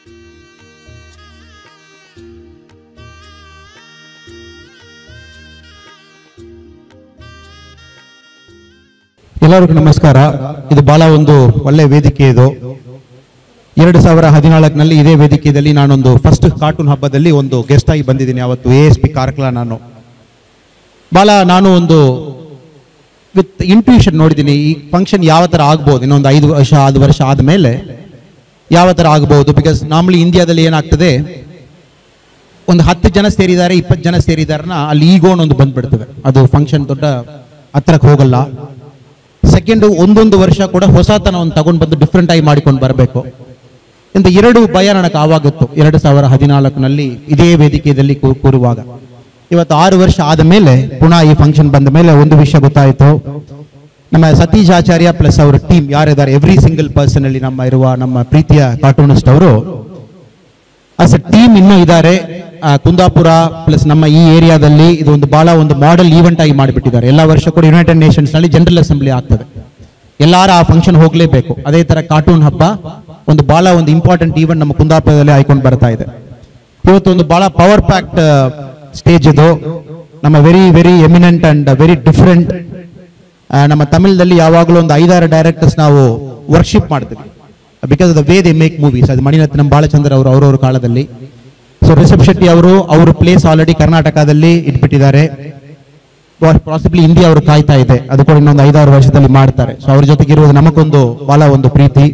ಎಲ್ಲರಿಗೂ ನಮಸ್ಕಾರ ಇದು ಬಹಳ ಒಂದು ಒಳ್ಳೆ ವೇದಿಕೆ ಇದು ಎರಡು ಸಾವಿರ ಹದಿನಾಲ್ಕನಲ್ಲಿ ಇದೇ ವೇದಿಕೆಯಲ್ಲಿ ನಾನೊಂದು ಫಸ್ಟ್ ಕಾರ್ಟೂನ್ ಹಬ್ಬದಲ್ಲಿ ಒಂದು ಗೆಸ್ಟ್ ಆಗಿ ಬಂದಿದ್ದೀನಿ ಅವತ್ತು ಎ ಎಸ್ ಪಿ ಕಾರ್ಕಳ ನಾನು ಬಹಳ ನಾನು ಒಂದು ವಿತ್ ಇಂಟ್ಯೂಷನ್ ನೋಡಿದ್ದೀನಿ ಈ ಫಂಕ್ಷನ್ ಯಾವ ಥರ ಆಗ್ಬೋದು ಇನ್ನೊಂದು ಐದು ವರ್ಷ ಆರು ವರ್ಷ ಆದಮೇಲೆ ಯಾವ ಥರ ಆಗ್ಬೋದು ಬಿಕಾಸ್ ನಾರ್ಮಲಿ ಇಂಡಿಯಾದಲ್ಲಿ ಏನಾಗ್ತದೆ ಒಂದು ಹತ್ತು ಜನ ಸೇರಿದ್ದಾರೆ ಇಪ್ಪತ್ತು ಜನ ಸೇರಿದಾರನ ಅಲ್ಲಿ ಈಗೋ ಒಂದು ಬಂದ್ಬಿಡ್ತದೆ ಅದು ಫಂಕ್ಷನ್ ದೊಡ್ಡ ಹತ್ರಕ್ಕೆ ಹೋಗಲ್ಲ ಸೆಕೆಂಡ್ ಒಂದೊಂದು ವರ್ಷ ಕೂಡ ಹೊಸತನವನ್ನು ತಗೊಂಡು ಬಂದು ಡಿಫ್ರೆಂಟ್ ಆಗಿ ಮಾಡಿಕೊಂಡು ಬರಬೇಕು ಇಂದ ಎರಡು ಭಯ ನನಗೆ ಆವಾಗಿತ್ತು ಎರಡು ಸಾವಿರ ಹದಿನಾಲ್ಕನಲ್ಲಿ ಇದೇ ವೇದಿಕೆಯಲ್ಲಿ ಕೂ- ಕೂರುವಾಗ ಇವತ್ತು ಆರು ವರ್ಷ ಆದ ಮೇಲೆ ಪುನಃ ಈ ಫಂಕ್ಷನ್ ಬಂದ ಮೇಲೆ ಒಂದು ವಿಷಯ ಗೊತ್ತಾಯಿತು ನಮ್ಮ ಸತೀಶ್ ಆಚಾರ್ಯ ಪ್ಲಸ್ ಅವರ ಟೀಮ್ ಯಾರಿದ್ದಾರೆ ಎವ್ರಿ ಸಿಂಗಲ್ ಪರ್ಸನ್ ಅಲ್ಲಿ ನಮ್ಮ ಇರುವ ನಮ್ಮ ಪ್ರೀತಿಯ ಕಾರ್ಟೂನಿಸ್ಟ್ ಅವರು ಅಸ್ ಅ ಟೀಮ್ ಇನ್ನೂ ಇದ್ದಾರೆ ಆ, ಕುಂದಾಪುರ ಪ್ಲಸ್ ನಮ್ಮ ಈ ಏರಿಯಾದಲ್ಲಿ ಇದು ಒಂದು ಬಹಳ ಒಂದು ಮಾಡೆಲ್ ಈವೆಂಟ್ ಆಗಿ ಮಾಡಿಬಿಟ್ಟಿದ್ದಾರೆ ಎಲ್ಲ ವರ್ಷ ಕೂಡ ಯುನೈಟೆಡ್ ನೇಷನ್ಸ್ ನಲ್ಲಿ ಜನರಲ್ ಅಸೆಂಬ್ಲಿ ಆಗ್ತದೆ ಎಲ್ಲಾರ ಆ ಫಂಕ್ಷನ್ ಹೋಗ್ಲೇಬೇಕು ಅದೇ ತರ ಕಾರ್ಟೂನ್ ಹಬ್ಬ ಒಂದು ಬಹಳ ಒಂದು ಇಂಪಾರ್ಟೆಂಟ್ ಈವೆಂಟ್ ನಮ್ಮ ಕುಂದಾಪುರದಲ್ಲಿ ಆಯ್ಕೊಂಡು ಬರ್ತಾ ಇದೆ ಇವತ್ತು ಒಂದು ಬಹಳ ಪವರ್ ಪ್ಯಾಕ್ಟ್ ಸ್ಟೇಜ್ ಇದು ನಮ್ಮ very very eminent and very different ನಮ್ಮ ತಮಿಳದಲ್ಲಿ ಯಾವಾಗಲೂ ಒಂದು ಐದಾರು ಡೈರೆಕ್ಟರ್ಸ್ ನಾವು ವರ್ಷಿಪ್ ಮಾಡ್ತೀವಿ because the way they make movies ಅದು ಮಣಿರತ್ನಂ ಬಾಲಚಂದ್ರ ಅವರು ಅವರವ್ರ ಕಾಲದಲ್ಲಿ ಸೊ ರಿಷಬ್ ಶೆಟ್ಟಿ ಅವರು ಅವ್ರ ಪ್ಲೇಸ್ ಆಲ್ರೆಡಿ ಕರ್ನಾಟಕದಲ್ಲಿ ಇಟ್ಬಿಟ್ಟಿದ್ದಾರೆ ಪಾಸಿಬ್ಲಿ ಇಂಡಿಯಾ ಅವರು ಕಾಯ್ತಾ ಇದೆ ಅದು ಕೂಡ ಇನ್ನೊಂದು ಐದಾರು ವರ್ಷದಲ್ಲಿ ಮಾಡ್ತಾರೆ ಸೊ ಅವ್ರ ಜೊತೆಗೆ ಇರುವುದು ನಮಗೊಂದು ಬಹಳ ಒಂದು ಪ್ರೀತಿ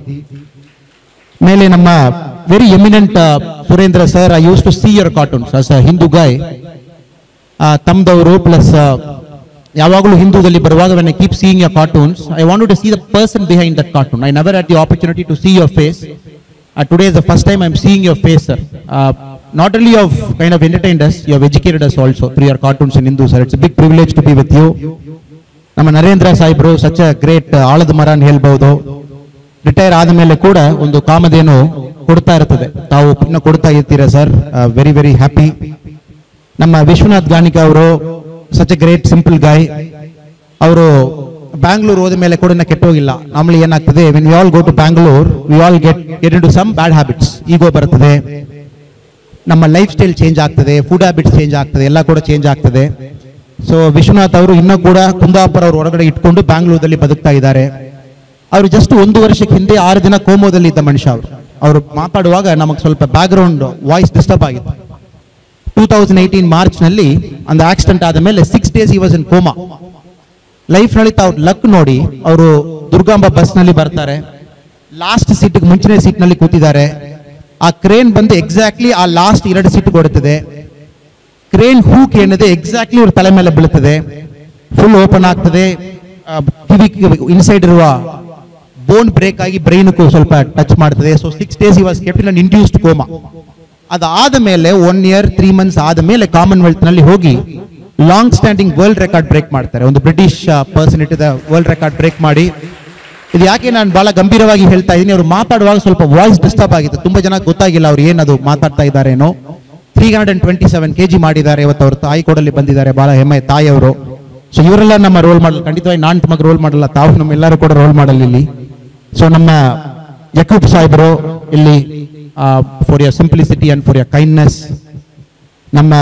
ಮೇಲೆ ನಮ್ಮ very eminent Surendra sir I used to see your cartoons as a Hindu guy ತಮ್ದವರು ಪ್ಲಸ್ ಯಾವಾಗಲೂ ಹಿಂದೂದಲ್ಲಿ ಬರುವಾಗ when I keep seeing your cartoons I want to see the person behind that cartoon I never had the opportunity to see your face today is the first time I am seeing your face sir not only of kind of entertained us you have educated us also through your cartoons in Hindu sir it's big privilege to be with you ನಮ್ಮ ನರೇಂದ್ರ ಸಾಹೇಬ್ರು such a great ಆಳದ ಮರ ಅಂತ ಹೇಳ್ಬಹುದು retire ಆದ ಮೇಲೆ ಕೂಡ ಒಂದು ಕಾಮಧೇನು ಕೊಡ್ತಾ ಇರ್ತದೆ ತಾವು ಇನ್ನು ಕೊಡ್ತಾ ಇರ್ತೀರಾ ಸರ್ ವೆರಿ ವೆರಿ ಹ್ಯಾಪಿ ನಮ್ಮ ವಿಶ್ವನಾಥ್ ಗಾಣಿಕ ಅವರು such a great simple guy ಅವರು ಬ್ಯಾಂಗ್ಳೂರ್ ಹೋದ ಮೇಲೆ ಕೂಡ ಇನ್ನ ಕೆಟ್ಟೋಗಿಲ್ಲ ನಮ್ಮಲ್ಲಿ ಏನಾಗ್ತದೆ when we all go to Bangalore we all get get in into some bad habits ego ಬರ್ತದೆ ನಮ್ಮ ಲೈಫ್ ಸ್ಟೈಲ್ ಚೇಂಜ್ ಆಗ್ತದೆ ಫುಡ್ ಹ್ಯಾಬಿಟ್ಸ್ ಚೇಂಜ್ ಆಗ್ತದೆ ಎಲ್ಲ ಕೂಡ ಚೇಂಜ್ ಆಗ್ತದೆ ಸೊ ವಿಶ್ವನಾಥ್ ಅವರು ಇನ್ನೂ ಕೂಡ ಕುಂದಾಪುರ ಅವ್ರ ಹೊರಗಡೆ ಇಟ್ಕೊಂಡು ಬ್ಯಾಂಗ್ಳೂರಲ್ಲಿ ಬದುಕ್ತಾ ಇದ್ದಾರೆ ಅವರು ಜಸ್ಟ್ ಒಂದು ವರ್ಷಕ್ಕೆ ಹಿಂದೆ ಆರು ದಿನ ಕೋಮೋದಲ್ಲಿ ಇದ್ದ ಮನುಷ್ಯ ಅವರು ಅವರು ಮಾತಾಡುವಾಗ ನಮಗೆ ಸ್ವಲ್ಪ ಬ್ಯಾಕ್ಗ್ರೌಂಡ್ ವಾಯ್ಸ್ ಡಿಸ್ಟರ್ಬ್ ಆಗಿತ್ತು ಟೂ ತೌಸಂಡ್ ಏಯ್ಟೀನ್ ಮಾರ್ಚ್ನಲ್ಲಿ ಒಂದು ಆಕ್ಸಿಡೆಂಟ್ ಆದ ಮೇಲೆ six days he was in coma life ನಲ್ಲಿ ತಾವು ಲಕ್ ನೋಡಿ ಅವರು ದುರ್ಗಾಂಬ ಬಸ್ ನಲ್ಲಿ ಬರ್ತಾರೆ ಲಾಸ್ಟ್ ಸೀಟ್ ಮುಂಚಿನ ಸೀಟ್ ನಲ್ಲಿ ಕೂತಿದ್ದಾರೆ ಆ ಕ್ರೇನ್ ಬಂದು ಎಕ್ಸಾಕ್ಟ್ಲಿ ಆ ಲಾಸ್ಟ್ ಎರಡು ಸೀಟ್ ಕೊಡುತ್ತದೆ ಕ್ರೇನ್ ಹೂಕ್ ಏನಿದೆ ಎಕ್ಸಾಕ್ಟ್ಲಿ ಇವ್ರ ತಲೆ ಮೇಲೆ ಬೀಳುತ್ತದೆ ಫುಲ್ ಓಪನ್ ಆಗ್ತದೆ ಆ, ಕಿವಿ ಇನ್ಸೈಡ್ ಇರುವ ಬೋನ್ ಬ್ರೇಕ್ ಆಗಿ ಬ್ರೈನ್ ಸ್ವಲ್ಪ ಟಚ್ ಮಾಡ್ತದೆ so six days he was kept in induced coma ಅದಾದ ಮೇಲೆ ಒನ್ ಇಯರ್ ತ್ರೀ ಮಂತ್ಸ್ ಆದ ಮೇಲೆ ಕಾಮನ್ವೆಲ್ತ್ ನಲ್ಲಿ ಹೋಗಿ long standing world record break ಮಾಡ್ತಾರೆ ಒಂದು ಬ್ರಿಟಿಷ್ ಪರ್ಸನ್ ಇಟ್ಟಿದ ವರ್ಲ್ಡ್ ರೆಕಾರ್ಡ್ ಬ್ರೇಕ್ ಮಾಡಿ ಇದು ಯಾಕೆ ನಾನು ಬಹಳ ಗಂಭೀರವಾಗಿ ಹೇಳ್ತಾ ಇದ್ದೀನಿ ಅವರು ಮಾತಾಡುವಾಗ ಸ್ವಲ್ಪ ವಾಯ್ಸ್ ಡಿಸ್ಟರ್ಬ್ ಆಗಿತ್ತು ತುಂಬಾ ಜನ ಗೊತ್ತಾಗಿಲ್ಲ ಅವ್ರು ಏನದು ಮಾತಾಡ್ತಾ ಇದ್ದಾರೇನೋ three hundred and twenty seven KG ಮಾಡಿದ್ದಾರೆ ಇವತ್ತು ಅವ್ರ ತಾಯಿ ಕೊಡಲಿ ಬಂದಿದ್ದಾರೆ ಬಹಳ ಹೆಮ್ಮೆ ತಾಯಿಯವರು ಸೊ ಇವರೆಲ್ಲ ನಮ್ಮ ರೋಲ್ ಮಾಡಲ್ ಖಂಡಿತವಾಗಿ ನಾನು ತಮಗೆ ರೋಲ್ ಮಾಡಲ್ಲ ತಾವು ನಮ್ಮೆಲ್ಲರೂ ಕೂಡ ರೋಲ್ ಮಾಡಲ್ ಇಲ್ಲಿ ಸೊ ನಮ್ಮ ಯಕೂಬ್ ಸಾಹೇಬರು ಇಲ್ಲಿ for your simplicity and for your kindness ನಮ್ಮ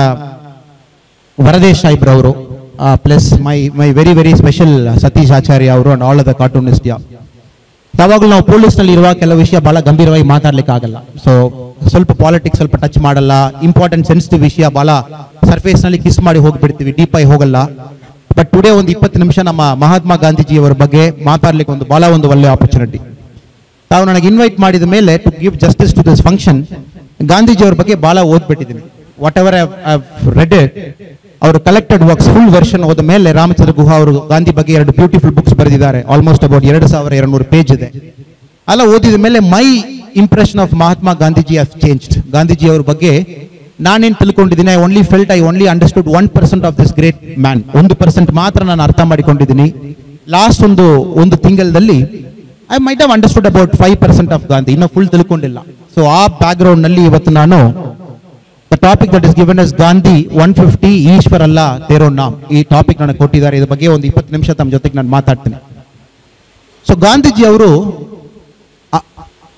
ವರದೇಶ್ ಸಾಹೇಬ್ರು ಅವರು plus my my very very special Satish Acharya ಅವರು ಅಂಡ್ ಆಲ್ ದ ಕಾರ್ಟೂನಿಸ್ಟ್ ಯಾವಾಗಲೂ ನಾವು ಪೊಲೀಸ್ ನಲ್ಲಿ ಇರುವ ಕೆಲವು ವಿಷಯ ಬಹಳ ಗಂಭೀರವಾಗಿ ಮಾತಾಡ್ಲಿಕ್ಕೆ ಆಗಲ್ಲ ಸೊ ಸ್ವಲ್ಪ ಪಾಲಿಟಿಕ್ಸ್ ಸ್ವಲ್ಪ ಟಚ್ ಮಾಡಲ್ಲ ಇಂಪಾರ್ಟೆಂಟ್ ಸೆನ್ಸಿಟಿವ್ ವಿಷಯ ಬಹಳ ಸರ್ಫೇಸ್ ನಲ್ಲಿ ಕಿಸ್ ಮಾಡಿ ಹೋಗ್ಬಿಡ್ತೀವಿ ಡೀಪ್ ಆಗಿ ಹೋಗಲ್ಲ ಬಟ್ ಟುಡೇ ಒಂದು ಇಪ್ಪತ್ತು ನಿಮಿಷ ನಮ್ಮ ಮಹಾತ್ಮ ಗಾಂಧೀಜಿ ಅವರ ಬಗ್ಗೆ ಮಾತಾಡ್ಲಿಕ್ಕೆ ಒಂದು ಬಹಳ ಒಂದು ಒಳ್ಳೆ ಆಪರ್ಚುನಿಟಿ ತಾವು ನನಗೆ ಇನ್ವೈಟ್ ಮಾಡಿದ ಮೇಲೆ to give justice to this function Gandhiji ಅವ್ರ ಬಗ್ಗೆ ಬಹಳ ಓದ್ಬಿಟ್ಟಿದ್ದೀನಿ ವಾಟ್ ಎವರ್ ರೆಡ್ ಇಟ್ ಅವರು ಕಲೆಕ್ಟೆಡ್ ವರ್ಕ್ಸ್ ಫುಲ್ ವರ್ಷನ್ ಹೋದ ಮೇಲೆ ರಾಮಚಂದ್ರ ಗುಹಾ ಅವರು ಗಾಂಧಿ ಬಗ್ಗೆ ಎರಡು ಬ್ಯೂಟಿಫುಲ್ ಬುಕ್ಸ್ ಬರೆದಿದ್ದಾರೆ ಆಲ್ಮೋಸ್ಟ್ ಅಬೌಟ್ ಎರಡು ಸಾವಿರ ಎರಡು ನೂರು ಪೇಜ್ ಇದೆ ಅಲ್ಲ ಓದಿದ ಮೇಲೆ my impression of Mahatma Gandhiji has changed Gandhiji ಅವ್ರ ಬಗ್ಗೆ ನಾನೇನ್ ತಿಳ್ಕೊಂಡಿದ್ದೀನಿ I only felt I only understood one percent of this great man ಒಂದು ಪರ್ಸೆಂಟ್ ಮಾತ್ರ ನಾನು ಅರ್ಥ ಮಾಡಿಕೊಂಡಿದ್ದೀನಿ ಲಾಸ್ಟ್ ಒಂದು ಒಂದು ತಿಂಗಳಲ್ಲಿ I might have understood about five percent of Gandhi ಇನ್ನೂ ಫುಲ್ ತಿಳ್ಕೊಂಡಿಲ್ಲ ಸೊ ಆ ಬ್ಯಾಕ್ ಗ್ರೌಂಡ್ ನಲ್ಲಿ ಇವತ್ತು ನಾನು the topic that is given as Gandhi one fifty Ishwar Allah ತೇರೋ ನಾಮ್ ಈ ಟಾಪಿಕ್ ನನಗೆ ಕೊಟ್ಟಿದ್ದಾರೆ ಇದ್ರ ಬಗ್ಗೆ ಒಂದು ಇಪ್ಪತ್ತು ನಿಮಿಷ ತಮ್ಮ ಜೊತೆಗೆ ನಾನು ಮಾತಾಡ್ತೀನಿ ಸೊ ಗಾಂಧೀಜಿ ಅವರು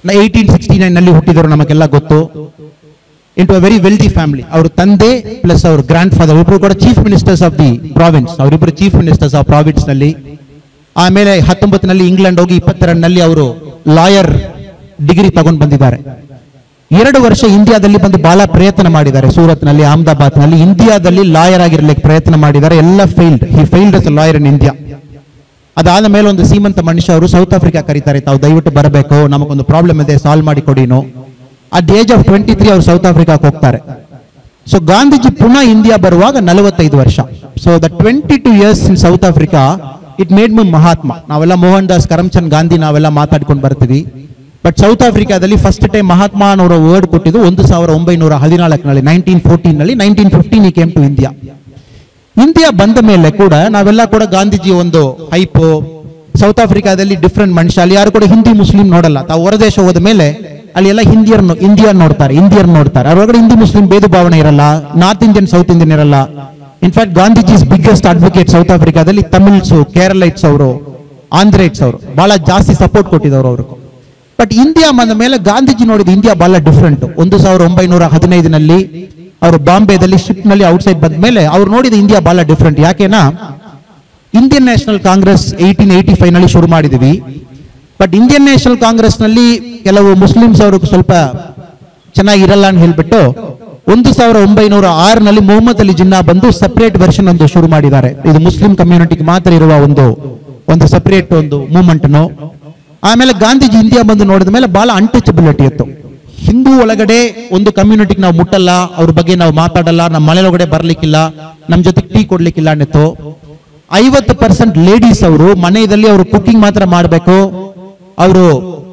ಏಯ್ಟೀನ್ ಸಿಕ್ಸ್ಟಿ ನೈನ್ ನಲ್ಲಿ ಹುಟ್ಟಿದವರು ನಮಗೆಲ್ಲ ಗೊತ್ತು into a very wealthy family ಅವ್ರ ತಂದೆ ಪ್ಲಸ್ ಅವ್ರ ಗ್ರ್ಯಾಂಡ್ ಫಾದರ್ ಇಬ್ಬರು ಕೂಡ chief ministers of the province ಅವರಿಬ್ಬರು ಚೀಫ್ ಮಿನಿಸ್ಟರ್ಸ್ ಆಫ್ ಪ್ರಾವಿನ್ಸ್ ನಲ್ಲಿ ಆಮೇಲೆ ಹತ್ತೊಂಬತ್ತನಲ್ಲಿ ಇಂಗ್ಲೆಂಡ್ ಹೋಗಿ ಇಪ್ಪತ್ತೆರಡನಲ್ಲಿ ಅವರು ಲಾಯರ್ ಡಿಗ್ರಿ ತಗೊಂಡು ಬಂದಿದ್ದಾರೆ ಎರಡು ವರ್ಷ ಇಂಡಿಯಾದಲ್ಲಿ ಬಂದು ಬಹಳ ಪ್ರಯತ್ನ ಮಾಡಿದ್ದಾರೆ ಸೂರತ್ನಲ್ಲಿ ಅಹಮದಾಬಾದ್ ನಲ್ಲಿ ಇಂಡಿಯಾದಲ್ಲಿ ಲಾಯರ್ ಆಗಿರ್ಲಿಕ್ಕೆ ಪ್ರಯತ್ನ ಮಾಡಿದ್ದಾರೆ ಎಲ್ಲ failed he failed as lawyer in India ಅದಾದ ಮೇಲೆ ಒಂದು ಸೀಮಂತ ಮನುಷ್ಯ ಅವರು ಸೌತ್ ಆಫ್ರಿಕಾ ಕರೀತಾರೆ ತಾವು ದಯವಿಟ್ಟು ಬರಬೇಕು ನಮಗೊಂದು ಪ್ರಾಬ್ಲಮ್ ಇದೆ ಸಾಲ್ವ್ ಮಾಡಿ ಕೊಡಿನು at age of twenty three ಅವರು ಸೌತ್ ಆಫ್ರಿಕಾಕ್ಕೆ ಹೋಗ್ತಾರೆ ಸೊ ಗಾಂಧೀಜಿ ಪುನಃ ಇಂಡಿಯಾ ಬರುವಾಗ ನಲವತ್ತೈದು ವರ್ಷ so the twenty two years in South Africa it made me Mahatma ನಾವೆಲ್ಲ ಮೋಹನ್ ದಾಸ್ ಕರಮ್ಚಂದ್ ಗಾಂಧಿ ನಾವೆಲ್ಲ ಮಾತಾಡ್ಕೊಂಡು ಬರ್ತೀವಿ ಬಟ್ ಸೌತ್ ಆಫ್ರಿಕಾದಲ್ಲಿ ಫಸ್ಟ್ ಟೈಮ್ ಮಹಾತ್ಮ ಅನ್ನೋರ ವರ್ಡ್ ಕೊಟ್ಟಿದ್ದು ಒಂದು ಸಾವಿರ ಒಂಬೈನೂರ ಹದಿನಾಲ್ಕನಲ್ಲಿ ನೈನ್ಟೀನ್ ಫೋರ್ಟೀನ್ ನಲ್ಲಿ nineteen fifteen he came to India India ಬಂದ ಮೇಲೆ ಕೂಡ ನಾವೆಲ್ಲ ಕೂಡ ಗಾಂಧೀಜಿ ಒಂದು ಹೈಪು ಸೌತ್ ಆಫ್ರಿಕಾದಲ್ಲಿ ಡಿಫ್ರೆಂಟ್ ಮನುಷ್ಯ ಅಲ್ಲಿ ಯಾರು ಕೂಡ ಹಿಂದಿ ಮುಸ್ಲಿಂ ನೋಡಲ್ಲ ತಾವು ಹೊರದೇಶ ಹೋದ ಮೇಲೆ ಅಲ್ಲಿ ಎಲ್ಲ ಹಿಂದಿಯರ್ ಇಂಡಿಯನ್ ನೋಡ್ತಾರೆ ಇಂಡಿಯರ್ ನೋಡ್ತಾರೆ ಅವ್ರೊಳಗಡೆ ಹಿಂದಿ ಮುಸ್ಲಿಂ ಭೇದ ಭಾವನೆ ಇರಲ್ಲ ನಾರ್ತ್ ಇಂಡಿಯನ್ ಸೌತ್ ಇಂಡಿಯನ್ ಇರಲ್ಲ in fact Gandhiji biggest advocate South ಆಫ್ರಿಕಾದಲ್ಲಿ ತಮಿಳ್ಸ್ ಕೇರಳೈಟ್ಸ್ ಅವರು ಆಂಧ್ರೈಟ್ಸ್ ಅವರು ಬಹಳ ಜಾಸ್ತಿ ಸಪೋರ್ಟ್ ಕೊಟ್ಟಿದ್ದವರು ಅವರು ಬಟ್ ಇಂಡಿಯಾ ಬಂದ ಮೇಲೆ ಗಾಂಧೀಜಿ ನೋಡಿದ ಇಂಡಿಯಾ ಬಹಳ ಡಿಫ್ರೆಂಟ್ ಒಂದು ಸಾವಿರದ ಒಂಬೈನೂರ ಹದಿನೈದನಲ್ಲಿ ಅವರು ಬಾಂಬೆದಲ್ಲಿ ಶಿಪ್ ನಲ್ಲಿ ಔಟ್ಸೈಡ್ ಬಂದ ಮೇಲೆ ಅವ್ರು ನೋಡಿದ ಇಂಡಿಯಾ ಬಹಳ ಡಿಫ್ರೆಂಟ್ ಯಾಕೆನಾ Indian National Congress eighteen eighty five ನಲ್ಲಿ ಶುರು ಮಾಡಿದ್ವಿ ಬಟ್ ಇಂಡಿಯನ್ ನ್ಯಾಷನಲ್ ಕಾಂಗ್ರೆಸ್ ನಲ್ಲಿ ಕೆಲವು ಮುಸ್ಲಿಮ್ಸ್ ಅವರು ಸ್ವಲ್ಪ ಚೆನ್ನಾಗಿರಲ್ಲ ಅಂತ ಹೇಳ್ಬಿಟ್ಟು ಒಂದು ಸಾವಿರ ಒಂಬೈನೂರ ಆರನಲ್ಲಿ ಮೊಹಮ್ಮದ್ ಅಲಿ ಜಿನ್ನಾ ಬಂದು ಸಪರೇಟ್ ವರ್ಷನ್ ಒಂದು ಶುರು ಮಾಡಿದ್ದಾರೆ ಇದು ಮುಸ್ಲಿಂ ಕಮ್ಯುನಿಟಿಗೆ ಮಾತ್ರ ಇರುವ ಒಂದು ಒಂದು ಸಪರೇಟ್ ಒಂದು ಮೂವ್ಮೆಂಟ್ ಆಮೇಲೆ ಗಾಂಧೀಜಿ ಇಂಡಿಯಾ ಬಂದು ನೋಡಿದ ಮೇಲೆ ಬಹಳ ಅನ್ಟಚಬಿಲಿಟಿ ಇತ್ತು ಹಿಂದೂ ಒಳಗಡೆ ಒಂದು ಕಮ್ಯುನಿಟಿಗೆ ನಾವು ಮುಟ್ಟಲ್ಲ ಅವ್ರ ಬಗ್ಗೆ ನಾವು ಮಾತಾಡಲ್ಲ ನಮ್ಮ ಮನೆ ಒಳಗಡೆ ಬರ್ಲಿಕ್ಕಿಲ್ಲ ನಮ್ಮ ಜೊತೆ ಟೀ ಕೊಡ್ಲಿಕ್ಕಿಲ್ಲ ಅನ್ನಿತ್ತು ಐವತ್ತು ಪರ್ಸೆಂಟ್ ಲೇಡೀಸ್ ಅವರು ಮನೆಯಲ್ಲಿ ಅವರು ಕುಕಿಂಗ್ ಮಾತ್ರ ಮಾಡಬೇಕು ಅವರು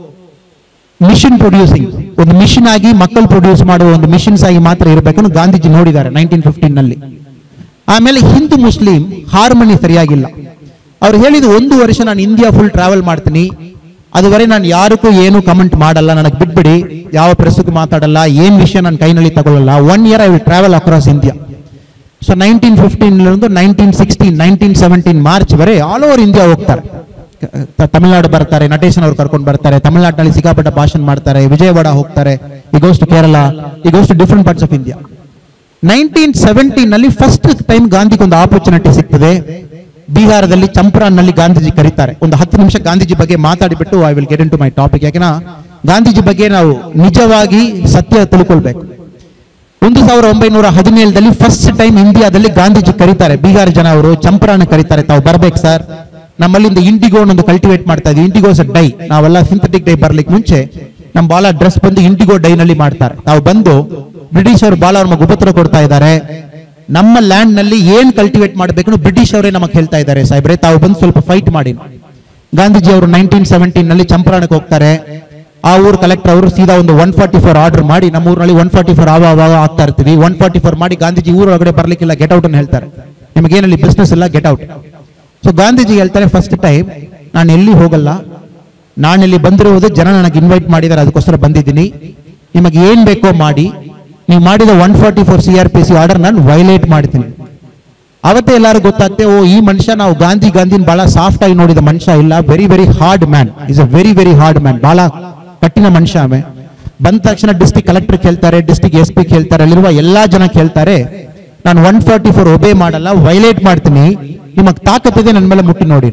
ಮಿಷನ್ ಪ್ರೊಡ್ಯೂಸಿಂಗ್ ಒಂದು ಮಿಷನ್ ಆಗಿ ಮಕ್ಕಳು ಪ್ರೊಡ್ಯೂಸ್ ಮಾಡುವ ಒಂದು ಮಿಷನ್ಸ್ ಆಗಿ ಮಾತ್ರ ಇರಬೇಕು ಅಂತ ಗಾಂಧೀಜಿ ನೋಡಿದ್ದಾರೆ ನೈನ್ಟೀನ್ ಫಿಫ್ಟೀನ್ ನಲ್ಲಿ ಆಮೇಲೆ ಹಿಂದೂ ಮುಸ್ಲಿಂ ಹಾರ್ಮನಿ ಸರಿಯಾಗಿಲ್ಲ ಅವ್ರು ಹೇಳಿದ ಒಂದು ವರ್ಷ ನಾನು ಇಂಡಿಯಾ ಫುಲ್ ಟ್ರಾವೆಲ್ ಮಾಡ್ತೀನಿ ಅದುವರೆ ನಾನು ಯಾರಿಗೂ ಏನು ಕಮೆಂಟ್ ಮಾಡಲ್ಲ ನನಗೆ ಬಿಟ್ಬಿಡಿ ಯಾವ ಪ್ರೆಸ್ಗೂ ಮಾತಾಡಲ್ಲ ಏನ್ ವಿಷಯ ನನ್ನ ಕೈನಲ್ಲಿ ತಗೊಳ್ಳಲ್ಲ one year I will travel across India so nineteen fifteen nineteen sixteen nineteen seventeen March ವರೆ ಆಲ್ ಓವರ್ ಇಂಡಿಯಾ ಹೋಗ್ತಾರೆ ತ- ತಮಿಳ್ನಾಡು ಬರ್ತಾರೆ ನಟೇಶನ್ ಅವ್ರು ಕರ್ಕೊಂಡು ಬರ್ತಾರೆ ತಮಿಳ್ನಾಡಿನಲ್ಲಿ ಸಿಕ್ಕಾಪಟ್ಟ ಭಾಷಣ ಮಾಡ್ತಾರೆ ವಿಜಯವಾಡ ಹೋಗ್ತಾರೆ ಈ goes to Kerala he goes to different parts of India nineteen seventeen ನಲ್ಲಿ ಫಸ್ಟ್ ಟೈಮ್ ಗಾಂಧಿಗೆ ಒಂದು ಆಪರ್ಚುನಿಟಿ ಸಿಗ್ತದೆ ಬಿಹಾರದಲ್ಲಿ ಚಂಪರಾನ್ನಲ್ಲಿ ಗಾಂಧೀಜಿ ಕರೀತಾರೆ ಒಂದು ಹತ್ತು ನಿಮಿಷ ಗಾಂಧೀಜಿ ಬಗ್ಗೆ ಮಾತಾಡಿಬಿಟ್ಟು I will get in into my topic ಯಾಕೆನಾ ಗಾಂಧೀಜಿ ಬಗ್ಗೆ ನಾವು ನಿಜವಾಗಿ ಸತ್ಯ ತಿಳ್ಕೊಳ್ಬೇಕು ಒಂದು ಸಾವಿರ ಒಂಬೈನೂರ ಹದಿನೇಳದಲ್ಲಿ ಫಸ್ಟ್ ಟೈಮ್ ಇಂಡಿಯಾದಲ್ಲಿ ಗಾಂಧೀಜಿ ಕರೀತಾರೆ ಬಿಹಾರ್ ಜನ ಅವರು ಚಂಪರಾನ ಕರೀತಾರೆ ತಾವು ಬರ್ಬೇಕು ಸರ್ ನಮ್ಮಲ್ಲಿಂದ ಇಂಡಿಗೋ ಒಂದು ಕಲ್ಟಿವೇಟ್ ಮಾಡ್ತಾ ಇದ್ವಿ ಇಂಡಿಗೋ ಸರ್ ಡೈ ನಾವೆಲ್ಲ ಸಿಂಥೆಟಿಕ್ ಡೈ ಬರ್ಲಿಕ್ಕೆ ಮುಂಚೆ ನಮ್ ಬಾಲ ಡ್ರೆಸ್ ಬಂದು ಇಂಡಿಗೋ ಡೈನಲ್ಲಿ ಮಾಡ್ತಾರೆ ತಾವು ಬಂದು ಬ್ರಿಟಿಷ್ ಅವರು ಬಾಲ ನಮಗೆ ಉಪದ್ರ ಕೊಡ್ತಾ ಇದ್ದಾರೆ ನಮ್ಮ ಲ್ಯಾಂಡ್ ನಲ್ಲಿ ಏನ್ ಕಲ್ಟಿವೇಟ್ ಮಾಡಬೇಕು ಬ್ರಿಟಿಷ್ ಅವರೇ ನಮಗೆ ಹೇಳ್ತಾ ಇದ್ದಾರೆ ಸಾಹೇಬ್ರೆ ತಾವು ಬಂದು ಸ್ವಲ್ಪ ಫೈಟ್ ಮಾಡಿ ಗಾಂಧೀಜಿ ಅವರು ನೈನ್ಟೀನ್ ಸೆವೆಂಟೀನ್ ನಲ್ಲಿ ಚಂಪರಾಣಕ್ಕೆ ಹೋಗ್ತಾರೆ ಆ ಊರ್ ಕಲೆಕ್ಟರ್ ಅವರು ಸೀದಾ ಒಂದು ಒನ್ ಫಾರ್ಟಿ ಫೋರ್ ಆರ್ಡರ್ ಮಾಡಿ ನಮ್ಮ ಊರಿನಲ್ಲಿ ಒನ್ ಫಾರ್ಟಿ ಫೋರ್ ಆವ ಆವಾಗ ಆಗ್ತಾ ಇರ್ತೀವಿ ಒನ್ ಫಾರ್ಟಿ ಫೋರ್ ಮಾಡಿ ಗಾಂಧೀಜಿ ಊರ ಒಳಗಡೆ ಬರ್ಲಿಕ್ಕಿಲ್ಲ ಗೆಟ್ ಔಟ್ ಅಂತ ಹೇಳ್ತಾರೆ ನಿಮಗೇನಲ್ಲಿ ಬಿಸ್ನೆಸ್ ಇಲ್ಲ ಗೆಟ್ ಔಟ್ ಸೊ ಗಾಂಧೀಜಿ ಹೇಳ್ತಾರೆ ಫಸ್ಟ್ ಟೈಮ್ ನಾನು ಎಲ್ಲಿ ಹೋಗಲ್ಲ ನಾನು ಇಲ್ಲಿ ಬಂದಿರುವುದು ಜನ ನನಗೆ ಇನ್ವೈಟ್ ಮಾಡಿದ್ದಾರೆ ಅದಕ್ಕೋಸ್ಕರ ಬಂದಿದ್ದೀನಿ ನಿಮಗೆ ಏನ್ ಬೇಕೋ ಮಾಡಿ ನೀವು ಮಾಡಿದ one forty four C R P C order ನಾನು ವೈಲೇಟ್ ಮಾಡ್ತೀನಿ ಅವತ್ತೇ ಎಲ್ಲರೂ ಗೊತ್ತಾಗ್ತೆ ಓ ಈ ಮನುಷ್ಯ ನಾವು ಗಾಂಧಿ ಗಾಂಧಿನ ಬಹಳ ಸಾಫ್ಟ್ ಆಗಿ ನೋಡಿದ ಮನುಷ್ಯ ಇಲ್ಲ very very hard man is a very very hard man ಬಹಳ ಕಠಿಣ ಮನುಷ್ಯ ಅವೇ ಬಂದ ತಕ್ಷಣ ಡಿಸ್ಟಿಕ್ ಕಲೆಕ್ಟರ್ ಕೇಳ್ತಾರೆ ಡಿಸ್ಟಿಕ್ ಎಸ್ ಪಿ ಕೇಳ್ತಾರೆ ಅಲ್ಲಿರುವ ಎಲ್ಲಾ ಜನ ಕೇಳ್ತಾರೆ ನಾನು ಒನ್ ಫಾರ್ಟಿ ಫೋರ್ ಒಬೇ ಮಾಡಲ್ಲ ವೈಲೇಟ್ ಮಾಡ್ತೀನಿ ನಿಮಗ್ ತಾಕತ್ತಿದೆ ನನ್ನ ಮೇಲೆ ಮುಟ್ಟಿ ನೋಡಿ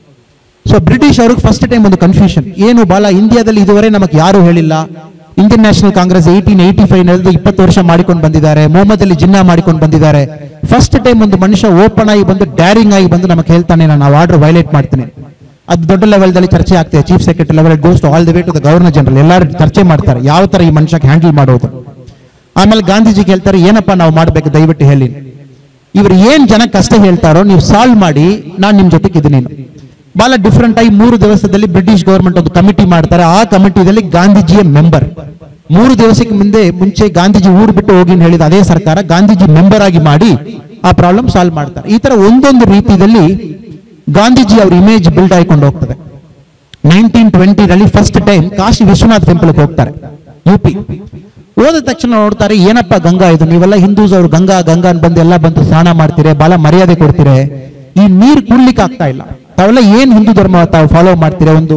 ಸೊ ಬ್ರಿಟಿಷ್ ಅವ್ರಿಗೆ ಫಸ್ಟ್ ಟೈಮ್ ಒಂದು ಕನ್ಫ್ಯೂಷನ್ ಏನು ಬಾಲ ಇಂಡಿಯಾದಲ್ಲಿ ಇದುವರೆ ನಮಗೆ ಯಾರು ಹೇಳಿಲ್ಲ Indian National Congress eighteen eighty five ನಲ್ಲಿ ಇಪ್ಪತ್ತು ವರ್ಷ ಮಾಡಿಕೊಂಡು ಬಂದಿದ್ದಾರೆ ಮೊಹಮ್ಮದ್ ಅಲಿ ಜಿನ್ನಾ ಮಾಡಿಕೊಂಡು ಬಂದಿದ್ದಾರೆ ಫಸ್ಟ್ ಟೈಮ್ ಒಂದು ಮನುಷ್ಯ ಓಪನ್ ಆಗಿ ಬಂದು ಡ್ಯಾರಿಂಗ್ ಆಗಿ ಬಂದು ನಮಗೆ ಹೇಳ್ತಾನೆ ನಾನು ಆರ್ಡರ್ ವೈಲೇಟ್ ಮಾಡ್ತೀನಿ ಅದು ದೊಡ್ಡ ಲೆವೆಲ್ದಲ್ಲಿ ಚರ್ಚೆ ಆಗ್ತದೆ chief secretary level goes to all the way to the governor general ಎಲ್ಲರೂ ಚರ್ಚೆ ಮಾಡ್ತಾರೆ ಯಾವ ತರ ಈ ಮನುಷ್ಯಕ್ಕೆ ಹ್ಯಾಂಡಲ್ ಮಾಡೋದು ಆಮೇಲೆ ಗಾಂಧೀಜಿ ಕೇಳ್ತಾರೆ ಏನಪ್ಪ ನಾವು ಮಾಡ್ಬೇಕು ದಯವಿಟ್ಟು ಹೇಳಿ ಇವರು ಏನ್ ಜನ ಕಷ್ಟ ಹೇಳ್ತಾರೋ ನೀವು ಸಾಲ್ವ್ ಮಾಡಿ ನಾನು ನಿಮ್ ಜೊತೆಗೆ ಇದೀನಿ ಬಹಳ ಡಿಫ್ರೆಂಟ್ ಆಗಿ ಮೂರು ದಿವಸದಲ್ಲಿ ಬ್ರಿಟಿಷ್ ಗವರ್ಮೆಂಟ್ ಒಂದು ಕಮಿಟಿ ಮಾಡ್ತಾರೆ ಆ ಕಮಿಟಿದಲ್ಲಿ ಗಾಂಧೀಜಿಯ ಮೆಂಬರ್ ಮೂರು ದಿವಸಕ್ಕೆ ಮುಂದೆ ಮುಂಚೆ ಗಾಂಧೀಜಿ ಊರು ಬಿಟ್ಟು ಹೋಗಿ ಅಂತ ಹೇಳಿದ ಅದೇ ಸರ್ಕಾರ ಗಾಂಧೀಜಿ ಮೆಂಬರ್ ಆಗಿ ಮಾಡಿ ಆ ಪ್ರಾಬ್ಲಮ್ ಸಾಲ್ವ್ ಮಾಡ್ತಾರೆ ಈ ತರ ಒಂದೊಂದು ರೀತಿಯಲ್ಲಿ ಗಾಂಧೀಜಿ ಅವ್ರ ಇಮೇಜ್ ಬಿಲ್ಡ್ ಆಯ್ಕೊಂಡು ಹೋಗ್ತದೆ ನೈನ್ಟೀನ್ ಟ್ವೆಂಟಿನಲ್ಲಿ first time Kashi Vishwanath temple ಹೋಗ್ತಾರೆ ಯು ಪಿ ಹೋದ ತಕ್ಷಣ ನೋಡ್ತಾರೆ ಏನಪ್ಪ ಗಂಗಾ ಇದು ನೀವೆಲ್ಲ ಹಿಂದೂಸ್ ಅವರು ಗಂಗಾ ಗಂಗಾ ಅಂತ ಬಂದು ಎಲ್ಲ ಬಂದು ಸ್ನಾನ ಮಾಡ್ತೀರಿ ಬಹಳ ಮರ್ಯಾದೆ ಕೊಡ್ತೀರಿ ಈ ನೀರ್ ಕುಡ್ಲಿಕ್ಕೆ ಆಗ್ತಾ ಇಲ್ಲ ತಾವೆಲ್ಲ ಏನ್ ಹಿಂದೂ ಧರ್ಮ ತಾವು ಫಾಲೋ ಮಾಡ್ತೀರಾ ಒಂದು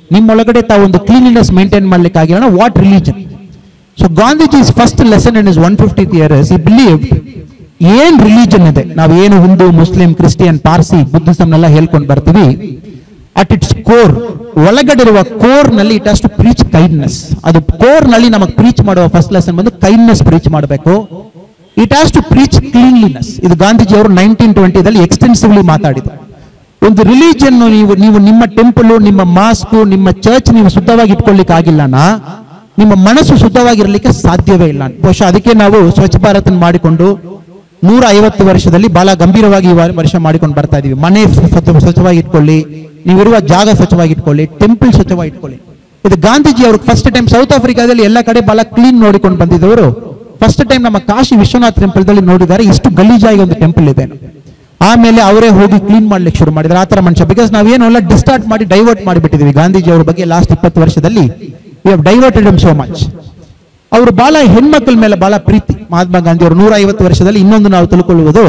ನಿಮ್ಮೊಳಗಡೆ ತಾವು ಒಂದು ಕ್ಲೀನಿನೆಸ್ ಮೇಂಟೈನ್ ಮಾಡ್ಲಿಕ್ಕೆ ಆಗಿರೋಣ what religion so Gandhiji's first lesson in is one fifty years he believe ಏನ್ ರಿಲಿಜನ್ ಇದೆ ನಾವು ಏನು ಹಿಂದೂ ಮುಸ್ಲಿಂ ಕ್ರಿಸ್ಟಿಯನ್ ಪಾರ್ಸಿ ಬುದ್ಧಿಸಂನೆಲ್ಲ ಹೇಳ್ಕೊಂಡು ಬರ್ತೀವಿ ಅಟ್ ಇಟ್ಸ್ ಕೋರ್ ಒಳಗಡೆ ಇರುವ ಕೋರ್ ನಲ್ಲಿ it has to preach kindness ಅದು ಕೋರ್ ನಲ್ಲಿ ನಮಗೆ ಪ್ರೀಚ್ ಮಾಡುವ ಫಸ್ಟ್ ಲೆಸನ್ ಬಂದು ಕೈಂಡ್ನೆಸ್ ಪ್ರೀಚ್ ಮಾಡಬೇಕು it has to preach cleanliness ಇದು ಗಾಂಧೀಜಿ ಅವರು ನೈನ್ಟೀನ್ ಟ್ವೆಂಟಿದಲ್ಲಿ ಎಕ್ಸ್ಟೆನ್ಸಿವ್ಲಿ ಮಾತಾಡಿದ್ರು ಒಂದು ರಿಲಿಜನ್ ನೀವು ನೀವು ನಿಮ್ಮ ಟೆಂಪಲ್ ನಿಮ್ಮ ಮಾಸ್ಕ್ ನಿಮ್ಮ ಚರ್ಚ್ ನೀವು ಶುದ್ಧವಾಗಿ ಇಟ್ಕೊಳ್ಳಿಕ್ಕೆ ಆಗಿಲ್ಲನಾ ನಿಮ್ಮ ಮನಸ್ಸು ಶುದ್ಧವಾಗಿರಲಿಕ್ಕೆ ಸಾಧ್ಯವೇ ಇಲ್ಲ ಬಹುಶಃ ಅದಕ್ಕೆ ನಾವು ಸ್ವಚ್ಛ ಭಾರತ್ ಮಾಡಿಕೊಂಡು ನೂರ ಐವತ್ತು ವರ್ಷದಲ್ಲಿ ಬಹಳ ಗಂಭೀರವಾಗಿ ಈ ವ- ವರ್ಷ ಮಾಡಿಕೊಂಡು ಬರ್ತಾ ಇದೀವಿ ಮನೆ ಸ್ವಚ್ಛ- ಸ್ವಚ್ಛವಾಗಿ ಇಟ್ಕೊಳ್ಳಿ ನೀವಿರುವ ಜಾಗ ಸ್ವಚ್ಛವಾಗಿ ಇಟ್ಕೊಳ್ಳಿ ಟೆಂಪಲ್ ಸ್ವಚ್ಛವಾಗಿ ಇಟ್ಕೊಳ್ಳಿ ಇದು ಗಾಂಧೀಜಿ ಅವರು ಫಸ್ಟ್ ಟೈಮ್ ಸೌತ್ ಆಫ್ರಿಕಾದಲ್ಲಿ ಎಲ್ಲ ಕಡೆ ಬಹಳ ಕ್ಲೀನ್ ನೋಡಿಕೊಂಡು ಬಂದಿದ್ದವರು ಫಸ್ಟ್ ಟೈಮ್ ನಮ್ಮ ಕಾಶಿ ವಿಶ್ವನಾಥ್ ಟೆಂಪಲ್ ದಲ್ಲಿ ನೋಡಿದ್ದಾರೆ ಇಷ್ಟು ಗಲೀಜಾಗಿ ಒಂದು ಟೆಂಪಲ್ ಇದೆ ಆಮೇಲೆ ಅವರೇ ಹೋಗಿ ಕ್ಲೀನ್ ಮಾಡ್ಲಿಕ್ಕೆ ಶುರು ಮಾಡಿದ್ರು ಆ ತರ ಮನುಷ್ಯ ಬಿಕಾಸ್ ನಾವೇನು ಎಲ್ಲ ಡಿಸ್ಟಾರ್ಟ್ ಮಾಡಿ ಡೈವರ್ಟ್ ಮಾಡಿಬಿಟ್ಟಿದ್ವಿ ಗಾಂಧೀಜಿ ಅವರ ಬಗ್ಗೆ ಲಾಸ್ಟ್ ಇಪ್ಪತ್ತು ವರ್ಷದಲ್ಲಿ we have diverted them so much ಅವರು ಬಹಳ ಹೆಣ್ಮಕ್ಳ ಮೇಲೆ ಬಹಳ ಪ್ರೀತಿ ಮಹಾತ್ಮ ಗಾಂಧಿ ಅವರು ನೂರ ಐವತ್ತು ವರ್ಷದಲ್ಲಿ ಇನ್ನೊಂದು ನಾವು ತಿಳ್ಕೊಳ್ಳುವುದು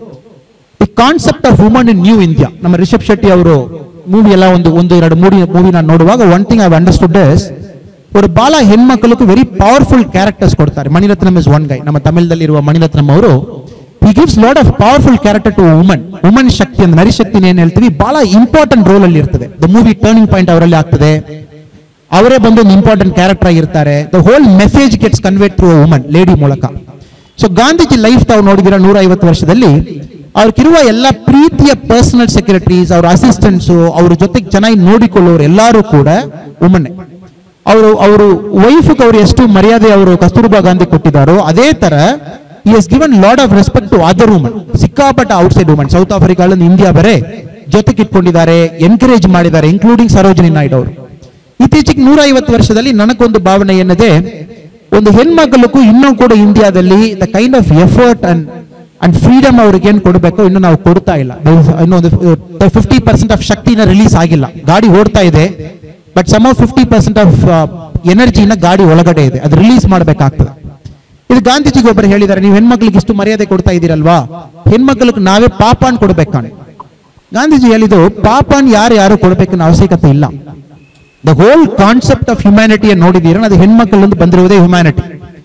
the concept of woman in New India ನಮ್ಮ ರಿಷಬ್ ಶೆಟ್ಟಿ ಅವರು ಮೂವಿ ಎಲ್ಲ ಒಂದು ಒಂದು ಎರಡು ಮೂಡಿ ಮೂವಿ ನಾನು ನೋಡುವಾಗ one thing I understood is ಅವರು ಬಹಳ ಹೆಣ್ಮಕ್ಳಿಗೂ ವೆರಿ ಪವರ್ಫುಲ್ ಕ್ಯಾರೆಕ್ಟರ್ಸ್ ಕೊಡ್ತಾರೆ ಮಣಿರತ್ನಂ ಇಸ್ ಒನ್ ಗೈ ನಮ್ಮ ತಮಿಳದಲ್ಲಿ ಇರುವ ಮಣಿರತ್ನಂ ಅವರು he gives lot of powerful character to woman woman ಶಕ್ತಿ ಅಂತ ನರಿಶಕ್ತಿನ ಏನ್ ಹೇಳ್ತೀವಿ ಬಹಳ ಇಂಪಾರ್ಟೆಂಟ್ ರೋಲ್ ಅಲ್ಲಿ ಇರ್ತದೆ ದ ಮೂವಿ ಟರ್ನಿಂಗ್ ಪಾಯಿಂಟ್ ಅವರಲ್ಲಿ ಆಗ್ತದೆ ಅವರೇ ಬಂದು ಒಂದು ಇಂಪಾರ್ಟೆಂಟ್ ಕ್ಯಾರೆಕ್ಟರ್ ಆಗಿರ್ತಾರೆ the whole message gets conveyed through woman lady ಮೂಲಕ ಸೊ ಗಾಂಧೀಜಿ ಲೈಫ್ ತಾವು ನೋಡಿದಿರ ನೂರ ಐವತ್ತು ವರ್ಷದಲ್ಲಿ ಅವ್ರಿಗಿರುವ ಎಲ್ಲ ಪ್ರೀತಿಯ ಪರ್ಸನಲ್ ಸೆಕ್ರೆಟರೀಸ್ ಅವ್ರ ಅಸಿಸ್ಟೆಂಟ್ಸ್ ಅವ್ರ ಜೊತೆಗೆ ಚೆನ್ನಾಗಿ ನೋಡಿಕೊಳ್ಳೋರು ಎಲ್ಲರೂ ಕೂಡ ವುಮನ್ನೇ ಅವರು ಅವರು ವೈಫ್ಗೆ ಅವರು ಎಷ್ಟು ಮರ್ಯಾದೆ ಅವರು ಕಸ್ತೂರ್ಬಾ ಗಾಂಧಿ ಕೊಟ್ಟಿದ್ದಾರೋ ಅದೇ ತರ he has given lot of respect to other woman ಸಿಕ್ಕಾಪಟ್ಟ ಔಟ್ಸೈಡ್ ವುಮನ್ ಸೌತ್ ಆಫ್ರಿಕಾದಲ್ಲಿ ಇಂಡಿಯಾ ಬೇರೆ ಜೊತೆಗೆ ಇಟ್ಕೊಂಡಿದ್ದಾರೆ ಎನ್ಕರೇಜ್ ಮಾಡಿದ್ದಾರೆ ಇನ್ಕ್ಲೂಡಿಂಗ್ ಸರೋಜಿನಿ ನಾಯ್ಡು ಅವರು ಇತ್ತೀಚೆಗೆ ನೂರ ಐವತ್ತು ವರ್ಷದಲ್ಲಿ ನನಗೊಂದು ಭಾವನೆ ಏನಿದೆ ಒಂದು ಹೆಣ್ಮಕ್ಳಿಗೂ ಇನ್ನೂ ಕೂಡ ಇಂಡಿಯಾದಲ್ಲಿ the kind of effort and and freedom ಅವ್ರಿಗೆ ಏನ್ ಕೊಡಬೇಕು ಇನ್ನು ನಾವು ಕೊಡ್ತಾ ಇಲ್ಲ ಇನ್ನೊಂದು ಫಿಫ್ಟಿ ಪರ್ಸೆಂಟ್ ಆಫ್ ಶಕ್ತಿನ ರಿಲೀಸ್ ಆಗಿಲ್ಲ ಗಾಡಿ ಓಡ್ತಾ ಇದೆ but some fifty percent of ಎನರ್ಜಿನ ಗಾಡಿ ಒಳಗಡೆ ಇದೆ ಅದು ರಿಲೀಸ್ ಮಾಡಬೇಕಾಗ್ತದೆ ಇದು ಗಾಂಧೀಜಿಗೆ ಒಬ್ಬರು ಹೇಳಿದ್ದಾರೆ ನೀವು ಹೆಣ್ಮಕ್ಳಿಗೆ ಇಷ್ಟು ಮರ್ಯಾದೆ ಕೊಡ್ತಾ ಇದ್ದೀರಲ್ವಾ ಹೆಣ್ಮಕ್ಳಿಗೆ ನಾವೇ ಪಾಪಾನ್ ಕೊಡ್ಬೇಕಾನೆ ಗಾಂಧೀಜಿ ಹೇಳಿದ್ದು ಪಾಪಾನ್ ಯಾರು ಯಾರು ಕೊಡಬೇಕನ್ನ ಅವಶ್ಯಕತೆ ಇಲ್ಲ the whole concept of humanity ನೋಡಿದೀರ ಅದು ಹೆಣ್ಮಕ್ಳಿಂದ ಬಂದಿರುವುದೇ ಹ್ಯುಮ್ಯಾನಿಟಿ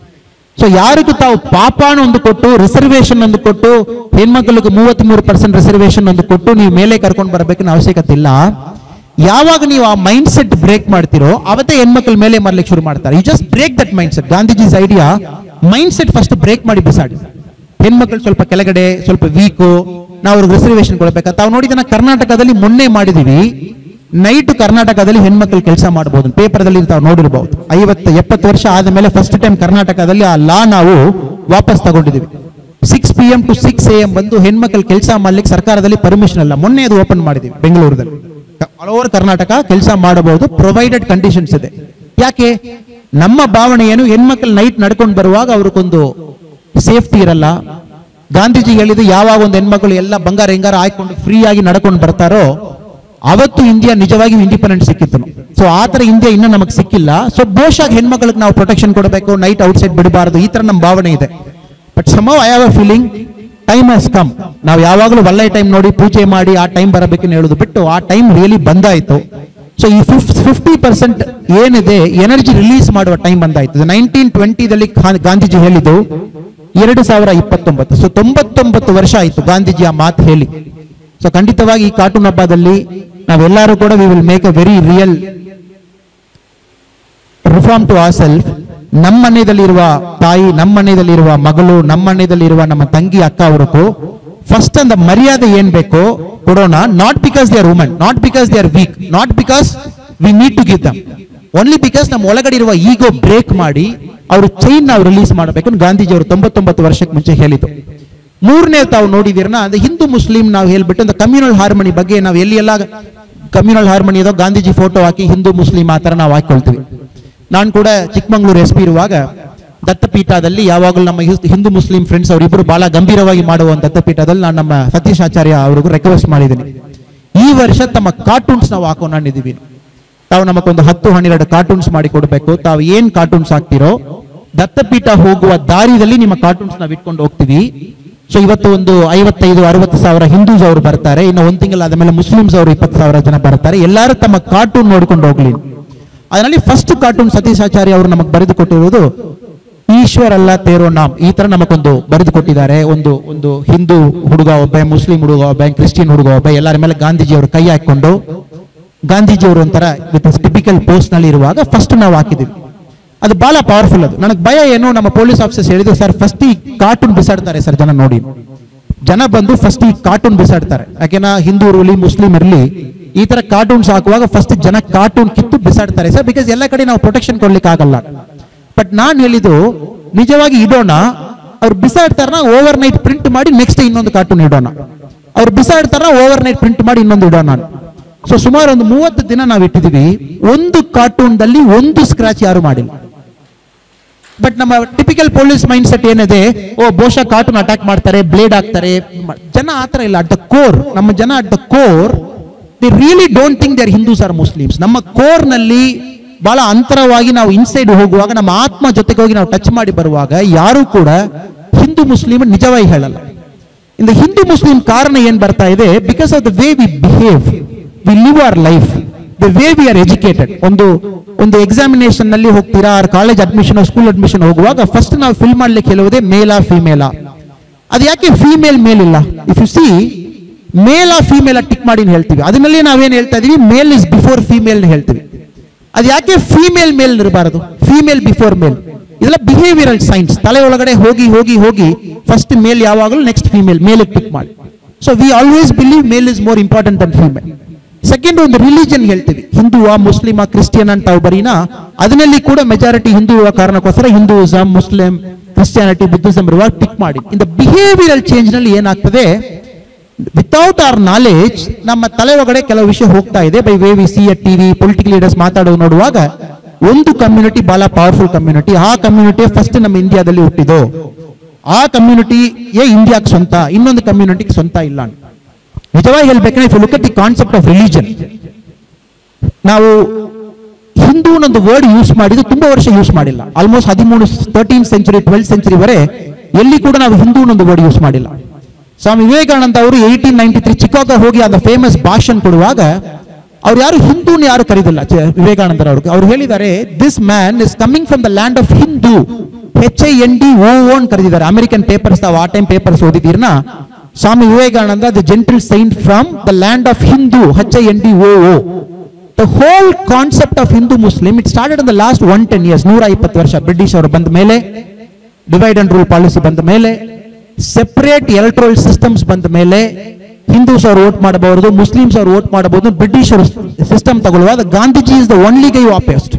ಸೊ ಯಾರಿಗೂ ತಾವು ಪಾಪಾನ ಒಂದು ಕೊಟ್ಟು ರಿಸರ್ವೇಶನ್ ಒಂದು ಕೊಟ್ಟು ಹೆಣ್ಮಕ್ಳಿಗೆ ಮೂವತ್ಮೂರು ಪರ್ಸೆಂಟ್ ರಿಸರ್ವೇಶನ್ ಒಂದು ಕೊಟ್ಟು ನೀವು ಮೇಲೆ ಕರ್ಕೊಂಡು ಬರಬೇಕನ್ನ ಅವಶ್ಯಕತೆ ಇಲ್ಲ ಯಾವಾಗ ನೀವು ಆ ಮೈಂಡ್ ಸೆಟ್ ಬ್ರೇಕ್ ಮಾಡ್ತಿರೋ ಅವತ್ತೇ ಹೆಣ್ಮಕ್ಳ ಮೇಲೆ ಮಾಡ್ಲಿಕ್ಕೆ ಶುರು ಮಾಡ್ತಾರೆ you just break that mindset Gandhiji's idea mindset first break ಮಾಡಿ ಬಿಸಾಡಿ ಹೆಣ್ಮಕ್ಳು ಸ್ವಲ್ಪ ಕೆಳಗಡೆ ಸ್ವಲ್ಪ ವೀಕು ನಾವು ಅವ್ರಿಗೆ ರಿಸರ್ವೇಶನ್ ಕೊಡ್ಬೇಕಾ ತಾವು ನೋಡಿದ ಕರ್ನಾಟಕದಲ್ಲಿ ಮೊನ್ನೆ ಮಾಡಿದೀವಿ ನೈಟ್ ಕರ್ನಾಟಕದಲ್ಲಿ ಹೆಣ್ಮಕ್ಳು ಕೆಲಸ ಮಾಡಬಹುದು ಪೇಪರ್ದಲ್ಲಿ ತಾವು ನೋಡಿರಬಹುದು ಐವತ್ತು ಎಪ್ಪತ್ತು ವರ್ಷ ಆದ ಮೇಲೆ ಫಸ್ಟ್ ಟೈಮ್ ಕರ್ನಾಟಕದಲ್ಲಿ ಆ ಲಾ ನಾವು ವಾಪಸ್ ತಗೊಂಡಿದ್ದೀವಿ six P M to six A M ಬಂದು ಹೆಣ್ಮಕ್ಳು ಕೆಲಸ ಮಾಡ್ಲಿಕ್ಕೆ ಸರ್ಕಾರದಲ್ಲಿ ಪರ್ಮಿಷನ್ ಅಲ್ಲ ಮೊನ್ನೆ ಅದು ಓಪನ್ ಮಾಡಿದೀವಿ ಬೆಂಗಳೂರಲ್ಲಿ ಆಲ್ ಓವರ್ ಕರ್ನಾಟಕ ಕೆಲಸ ಮಾಡಬಹುದು ಪ್ರೊವೈಡೆಡ್ ಕಂಡೀಷನ್ಸ್ ಇದೆ ಯಾಕೆ ನಮ್ಮ ಭಾವನೆ ಏನು ಹೆಣ್ಮಕ್ಳು ನೈಟ್ ನಡ್ಕೊಂಡು ಬರುವಾಗ ಅವ್ರಿಗೊಂದು ಸೇಫ್ಟಿ ಇರಲ್ಲ ಗಾಂಧೀಜಿ ಹೇಳಿದ್ದು ಯಾವಾಗ ಒಂದು ಹೆಣ್ಮಕ್ಳು ಎಲ್ಲ ಬಂಗಾರ ಹೆಂಗಾರ ಹಾಕೊಂಡು ಫ್ರೀ ಆಗಿ ನಡ್ಕೊಂಡು ಬರ್ತಾರೋ ಅವತ್ತು ಇಂಡಿಯಾ ನಿಜವಾಗಿ ಇಂಡಿಪೆಂಡೆಂಟ್ ಸಿಕ್ಕಿತ್ತು ಸೊ ಆ ತರ ಇಂಡಿಯಾ ಇನ್ನೂ ನಮಗೆ ಸಿಕ್ಕಿಲ್ಲ ಸೊ ಬಹುಶಃ ಹೆಣ್ಮಕ್ಳಿಗೆ ನಾವು ಪ್ರೊಟೆಕ್ಷನ್ ಕೊಡಬೇಕು ನೈಟ್ ಔಟ್ಸೈಡ್ ಬಿಡಬಾರದು ಈ ತರ ನಮ್ಮ ಭಾವನೆ ಇದೆ but some I have a feeling time has come ನಾವು ಯಾವಾಗಲೂ ಒಳ್ಳೆ ಟೈಮ್ ನೋಡಿ ಪೂಜೆ ಮಾಡಿ ಆ ಟೈಮ್ ಬರಬೇಕನ್ನು ಹೇಳೋದು ಬಿಟ್ಟು ಆ ಟೈಮ್ ರಿಯಲಿ ಬಂದಾಯ್ತು ಸೊ ಈ ಫಿಫ್ಟಿ ಪರ್ಸೆಂಟ್ ಏನಿದೆ ಎನರ್ಜಿ ರಿಲೀಸ್ ಮಾಡುವ ಟೈಮ್ ಬಂದಾಯ್ತು ನೈನ್ಟೀನ್ ಟ್ವೆಂಟಿದಲ್ಲಿ ಗಾಂಧೀಜಿ ಹೇಳಿದ್ದು ಎರಡು ಸಾವಿರ ಇಪ್ಪತ್ತೊಂಬತ್ತು ಸೊ ತೊಂಬತ್ತೊಂಬತ್ತು ವರ್ಷ ಆಯ್ತು ಗಾಂಧೀಜಿ ಆ ಮಾತು ಹೇಳಿ ಸೊ ಖಂಡಿತವಾಗಿ ಈ ಕಾರ್ಟೂನ್ ಹಬ್ಬದಲ್ಲಿ ನಾವೆಲ್ಲರೂ ಕೂಡ we will make a very real reform to our self ನಮ್ಮ ಮನೆಯಲ್ಲಿರುವ ತಾಯಿ ನಮ್ಮ ಮನೆಯಲ್ಲಿರುವ ಮಗಳು ನಮ್ಮ ಮನೆಯಲ್ಲಿರುವ ನಮ್ಮ ತಂಗಿ ಅಕ್ಕ ಅವರಿಗೂ ಫಸ್ಟ್ ಅಂದ ಮರ್ಯಾದೆ ಏನ್ ಬೇಕೋ ಕೊಡೋಣ not because they are woman not because they are weak not because we need to give them only because ನಮ್ಮ ಒಳಗಡೆ ಇರುವ ಈಗೋ ಬ್ರೇಕ್ ಮಾಡಿ ಅವರು ಚೈನ್ ನಾವು ರಿಲೀಸ್ ಮಾಡಬೇಕು ಗಾಂಧೀಜಿ ಅವರು ತೊಂಬತ್ತೊಂಬತ್ತು ವರ್ಷಕ್ಕೆ ಮುಂಚೆ ಹೇಳಿದ್ದು ಮೂರನೇ ತಾವು ನೋಡಿದಿರನ ಅದು ಹಿಂದೂ ಮುಸ್ಲಿಂ ನಾವು ಹೇಳ್ಬಿಟ್ಟು ಒಂದು ಕಮ್ಯುನಲ್ ಹಾರ್ಮನಿ ಬಗ್ಗೆ ನಾವು ಎಲ್ಲಿ ಎಲ್ಲ ಕಮ್ಯುನಲ್ ಹಾರ್ಮನಿ ಇದೋ ಗಾಂಧೀಜಿ ಫೋಟೋ ಹಾಕಿ ಹಿಂದೂ ಮುಸ್ಲಿಂ ಆ ಥರ ನಾವು ಹಾಕೊಳ್ತೀವಿ ನಾನು ಕೂಡ ಚಿಕ್ಕಮಂಗ್ಳೂರು ಎಸ್ ಪಿ ಇರುವಾಗ ದತ್ತಪೀಠದಲ್ಲಿ ಯಾವಾಗಲೂ ನಮ್ಮ ಹಿಸ್- ಹಿಂದೂ ಮುಸ್ಲಿಂ ಫ್ರೆಂಡ್ಸ್ ಅವರಿಬ್ಬರು ಬಹಳ ಗಂಭೀರವಾಗಿ ಮಾಡುವ ಒಂದು ದತ್ತಪೀಠದಲ್ಲಿ ನಾನು ನಮ್ಮ ಸತೀಶ್ ಆಚಾರ್ಯ ಅವ್ರಿಗೂ ರಿಕ್ವೆಸ್ಟ್ ಮಾಡಿದ್ದೀನಿ ಈ ವರ್ಷ ತಮ್ಮ ಕಾರ್ಟೂನ್ಸ್ ನಾವು ಹಾಕೋಣ ಅಂದಿದ್ದೀವಿ ತಾವು ನಮಗೊಂದು ಹತ್ತು ಹನ್ನೆರಡು ಕಾರ್ಟೂನ್ಸ್ ಮಾಡಿ ಕೊಡಬೇಕು ತಾವು ಏನ್ ಕಾರ್ಟೂನ್ಸ್ ಹಾಕ್ತಿರೋ ದತ್ತಪೀಠ ಹೋಗುವ ದಾರಿಯಲ್ಲಿ ನಿಮ್ಮ ಕಾರ್ಟೂನ್ಸ್ ನಾವು ಇಟ್ಕೊಂಡು ಹೋಗ್ತೀವಿ ಸೊ ಇವತ್ತು ಒಂದು ಐವತ್ತೈದು ಅರವತ್ತು ಸಾವಿರ ಹಿಂದೂಸ್ ಅವರು ಬರ್ತಾರೆ ಇನ್ನು ಒಂದು ತಿಂಗಳ ಆದ್ಮೇಲೆ ಮುಸ್ಲಿಮ್ಸ್ ಅವರು ಇಪ್ಪತ್ತು ಸಾವಿರ ಜನ ಬರ್ತಾರೆ ಎಲ್ಲರೂ ತಮ್ಮ ಕಾರ್ಟೂನ್ ನೋಡ್ಕೊಂಡು ಹೋಗ್ಲಿ ಅದರಲ್ಲಿ ಫಸ್ಟ್ ಕಾರ್ಟೂನ್ ಸತೀಶ್ ಆಚಾರ್ಯ ಅವರು ನಮಗೆ ಬರೆದು ಕೊಟ್ಟಿರುವುದು ಈಶ್ವರ್ ಅಲ್ಲ ತೇರೋ ನಾಮ್ ಈ ತರ ನಮಗೊಂದು ಬರೆದು ಕೊಟ್ಟಿದ್ದಾರೆ ಒಂದು ಒಂದು ಹಿಂದೂ ಹುಡುಗ ಒಬ್ಬ ಮುಸ್ಲಿಂ ಹುಡುಗ ಒಬ್ಬ ಕ್ರಿಶ್ಚಿಯನ್ ಹುಡುಗ ಒಬ್ಬ ಎಲ್ಲರ ಮೇಲೆ ಗಾಂಧೀಜಿ ಅವರು ಕೈ ಹಾಕೊಂಡು ಗಾಂಧೀಜಿ ಅವರು ಒಂಥರ ವಿತ್ ಟಿಪಿಕಲ್ ಪೋಸ್ಟ್ ನಲ್ಲಿ ಇರುವಾಗ ಫಸ್ಟ್ ನಾವು ಹಾಕಿದ್ದೀವಿ ಅದು ಬಹಳ ಪವರ್ಫುಲ್ ಅದು ನನಗೆ ಭಯ ಏನು ನಮ್ಮ ಪೊಲೀಸ್ ಆಫೀಸರ್ಸ್ ಹೇಳಿದ್ರು ಸರ್ ಫಸ್ಟ್ ಈ ಕಾರ್ಟೂನ್ ಬಿಸಾಡ್ತಾರೆ ಸರ್ ಜನ ನೋಡಿ ಜನ ಬಂದು ಫಸ್ಟ್ ಈ ಕಾರ್ಟೂನ್ ಬಿಸಾಡ್ತಾರೆ ಯಾಕೆನಾ ಹಿಂದೂ ಇರಲಿ ಮುಸ್ಲಿಂ ಇರಲಿ ಈ ತರ ಕಾರ್ಟೂನ್ಸ್ ಹಾಕುವಾಗ ಫಸ್ಟ್ ಜನ ಕಾರ್ಟೂನ್ ಕಿತ್ತು ಬಿಸಾಡ್ತಾರೆ ಸರ್ ಬಿಕಾಸ್ ಎಲ್ಲ ಕಡೆ ನಾವು ಪ್ರೊಟೆಕ್ಷನ್ ಕೊಡ್ಲಿಕ್ಕೆ ಆಗಲ್ಲ ಬಟ್ ನಾನು ಹೇಳಿದ್ದು ನಿಜವಾಗಿ ಇಡೋಣ ಅವ್ರು ಬಿಸಾಡ್ತಾರನ ಓವರ್ ನೈಟ್ ಪ್ರಿಂಟ್ ಮಾಡಿ ನೆಕ್ಸ್ಟ್ ಇನ್ನೊಂದು ಕಾರ್ಟೂನ್ ಇಡೋಣ ಅವ್ರು ಬಿಸಾಡ್ತಾರ ಓವರ್ ನೈಟ್ ಪ್ರಿಂಟ್ ಮಾಡಿ ಇನ್ನೊಂದು ಇಡೋಣ ಸೊ ಸುಮಾರು ಒಂದು ಮೂವತ್ತು ದಿನ ನಾವು ಇಟ್ಟಿದೀವಿ ಒಂದು ಕಾರ್ಟೂನ್ ದಲ್ಲಿ ಒಂದು ಸ್ಕ್ರಾಚ್ ಯಾರು ಮಾಡಿಲ್ಲ ಬಟ್ ನಮ್ಮ ಟಿಪಿಕಲ್ ಪೊಲೀಸ್ ಮೈಂಡ್ ಸೆಟ್ ಏನಿದೆ ಓ ಬಹುಶಃ ಕಾರ್ಟೂನ್ ಅಟ್ಯಾಕ್ ಮಾಡ್ತಾರೆ ಬ್ಲೇಡ್ ಹಾಕ್ತಾರೆ ಮ- ಜನ ಆತರ ಇಲ್ಲ ಅಟ್ ದ ಕೋರ್ ನಮ್ಮ ಜನ at the core they really don't think they're Hindus or Muslims ನಮ್ಮ ಕೋರ್ ನಲ್ಲಿ ಬಹಳ ಅಂತರವಾಗಿ ನಾವು ಇನ್ಸೈಡ್ ಹೋಗುವಾಗ ನಮ್ಮ ಆತ್ಮ ಜೊತೆಗೆ ಹೋಗಿ ನಾವು ಟಚ್ ಮಾಡಿ ಬರುವಾಗ ಯಾರು ಕೂಡ ಹಿಂದೂ ಮುಸ್ಲಿಂ ನಿಜವಾಗಿ ಹೇಳಲ್ಲ ಇಂದ ಹಿಂದೂ ಮುಸ್ಲಿಂ ಕಾರಣ ಏನ್ ಬರ್ತಾ ಇದೆ because of the way we behave we live our life the way we are educated ಒಂದು ಒಂದು ಎಕ್ಸಾಮಿನೇಷನ್ ನಲ್ಲಿ ಹೋಗ್ತೀರಾ ಕಾಲೇಜ್ ಅಡ್ಮಿಷನ್ ಸ್ಕೂಲ್ ಅಡ್ಮಿಷನ್ ಹೋಗುವಾಗ ಫಸ್ಟ್ ನಾವು ಫಿಲ್ ಮಾಡ್ಲಿಕ್ಕೆ ಹೇಳುವುದೇ ಮೇಲಾ ಫಿಮೇಲಾ ಅದು ಯಾಕೆ ಫಿಮೇಲ್ ಮೇಲ್ ಇಲ್ಲ ಇಫ್ ಯು ಸಿ ಮೇಲ್ ಆ ಫಿಮೇಲ್ ಟಿಕ್ ಮಾಡಿ ಅಂತ ಹೇಳ್ತೀವಿ ಅದನ್ನಲ್ಲಿ ನಾವೇನ್ ಹೇಳ್ತಾ ಇದೀವಿ ಮೇಲ್ ಇಸ್ ಬಿಫೋರ್ ಫಿಮೇಲ್ ಹೇಳ್ತೀವಿ ಅದು ಯಾಕೆ ಫಿಮೇಲ್ ಮೇಲ್ ಇರಬಾರದು ಫಿಮೇಲ್ ಬಿಫೋರ್ ಮೇಲ್ ಇದೆಲ್ಲ ಬಿಹೇವಿಯರಲ್ ಸೈನ್ಸ್ ತಲೆ ಒಳಗಡೆ ಹೋಗಿ ಹೋಗಿ ಹೋಗಿ ಫಸ್ಟ್ ಮೇಲ್ ಯಾವಾಗಲೂ ನೆಕ್ಸ್ಟ್ ಫಿಮೇಲ್ ಮೇಲೆ ಟಿಕ್ ಮಾಡಿ so we always believe male is more important than female second ಒಂದು ರಿಲಿಜನ್ ಹೇಳ್ತೀವಿ ಹಿಂದುವಾ ಮುಸ್ಲಿಮಾ ಕ್ರಿಸ್ಟಿಯನ್ ಅಂತ ನಾವು ಬರೀನಾ ಅದರಲ್ಲಿ ಕೂಡ ಮೆಜಾರಿಟಿ ಹಿಂದೂ ಇರುವ ಕಾರಣಕ್ಕೋಸ್ಕರ ಹಿಂದೂಯಿಸಂ ಮುಸ್ಲಿಂ ಕ್ರಿಸ್ಟಿಯಾನಿಟಿ ಬುದ್ಧಿಸಂ ಇರುವ ಟಿಕ್ ಮಾಡಿ ಇನ್ ದ ಬಿಹೇವಿಯರಲ್ ಚೇಂಜ್ ನಲ್ಲಿ ಏನಾಗ್ತದೆ ವಿತೌಟ್ ಅವರ್ ನಾಲೆಜ್ ನಮ್ಮ ತಲೆ ಒಳಗಡೆ ಕೆಲವು ವಿಷಯ ಹೋಗ್ತಾ ಇದೆ by way we see TV political leaders ಮಾತಾಡೋದು ನೋಡುವಾಗ ಒಂದು ಕಮ್ಯುನಿಟಿ ಬಹಳ ಪವರ್ಫುಲ್ ಕಮ್ಯುನಿಟಿ ಆ ಕಮ್ಯುನಿಟಿ ಫಸ್ಟ್ ನಮ್ಮ ಇಂಡಿಯಾದಲ್ಲಿ ಹುಟ್ಟಿದ್ದು ಆ ಕಮ್ಯುನಿಟಿಯೇ ಇಂಡಿಯಾಕ್ಕೆ ಸ್ವಂತ ಇನ್ನೊಂದು ಕಮ್ಯುನಿಟಿಗೆ ಸ್ವಂತ ಇಲ್ಲ ಅಂತ. ನಿಜವಾಗಿ ಹೇಳ್ಬೇಕಂದ್ರೆ if look at the concept of religion ನಾವು ಹಿಂದೂ ಅನ್ನೊಂದು ವರ್ಡ್ ಯೂಸ್ ಮಾಡಿದ್ದು ತುಂಬಾ ವರ್ಷ ಯೂಸ್ ಮಾಡಿಲ್ಲ ಆಲ್ಮೋಸ್ಟ್ ಹದಿಮೂರು ತರ್ಟೀನ್ ಸೆಂಚುರಿ ಟ್ವೆಲ್ತ್ ಸೆಂಚುರಿ ವರೆ ಎಲ್ಲಿ ಕೂಡ ನಾವು ಹಿಂದೂ ಅನ್ನೊಂದು ವರ್ಡ್ ಯೂಸ್ ಮಾಡಿಲ್ಲ ಸ್ವಾಮಿ ವಿವೇಕಾನಂದ ಅವರು ಏಯ್ಟೀನ್ ನೈನ್ಟಿ ತ್ರೀ ಚಿಕಾಗೋ ಹೋಗಿ ಅದ ಫೇಮಸ್ ಭಾಷಣ ಕೊಡುವಾಗ ಅವ್ರು ಯಾರು ಹಿಂದೂನ ಯಾರು ಕರೀದಿಲ್ಲ ಚ- ವಿವೇಕಾನಂದರವ್ರಿಗೆ ಅವ್ರು ಹೇಳಿದ್ದಾರೆ this man is coming from the land of Hindu H I N D O O ಕರೆದಿದ್ದಾರೆ ಅಮೆರಿಕನ್ ಪೇಪರ್ಸ್ ಆ ಟೈಮ್ ಪೇಪರ್ಸ್ ಓದಿದ್ದೀರ್ನ Swami Vivekananda the gentle saint from the land of Hindu H I N D O O the whole concept of Hindu Muslim it started in the last one ten years ನೂರ ಇಪ್ಪತ್ತು ವರ್ಷ British ಅವರು ಬಂದ ಮೇಲೆ divide and rule policy ಬಂದ ಮೇಲೆ separate electoral systems ಬಂದ ಮೇಲೆ ಹಿಂದೂಸ್ ಅವರು ವೋಟ್ ಮಾಡಬಹುದು ಮುಸ್ಲಿಮ್ಸ್ ಅವರು ವೋಟ್ ಮಾಡಬಹುದು ಬ್ರಿಟಿಷ್ ಸಿಸ್ಟಮ್ ತಗೊಳ್ಳುವಾಗ Gandhiji is the only guy opposed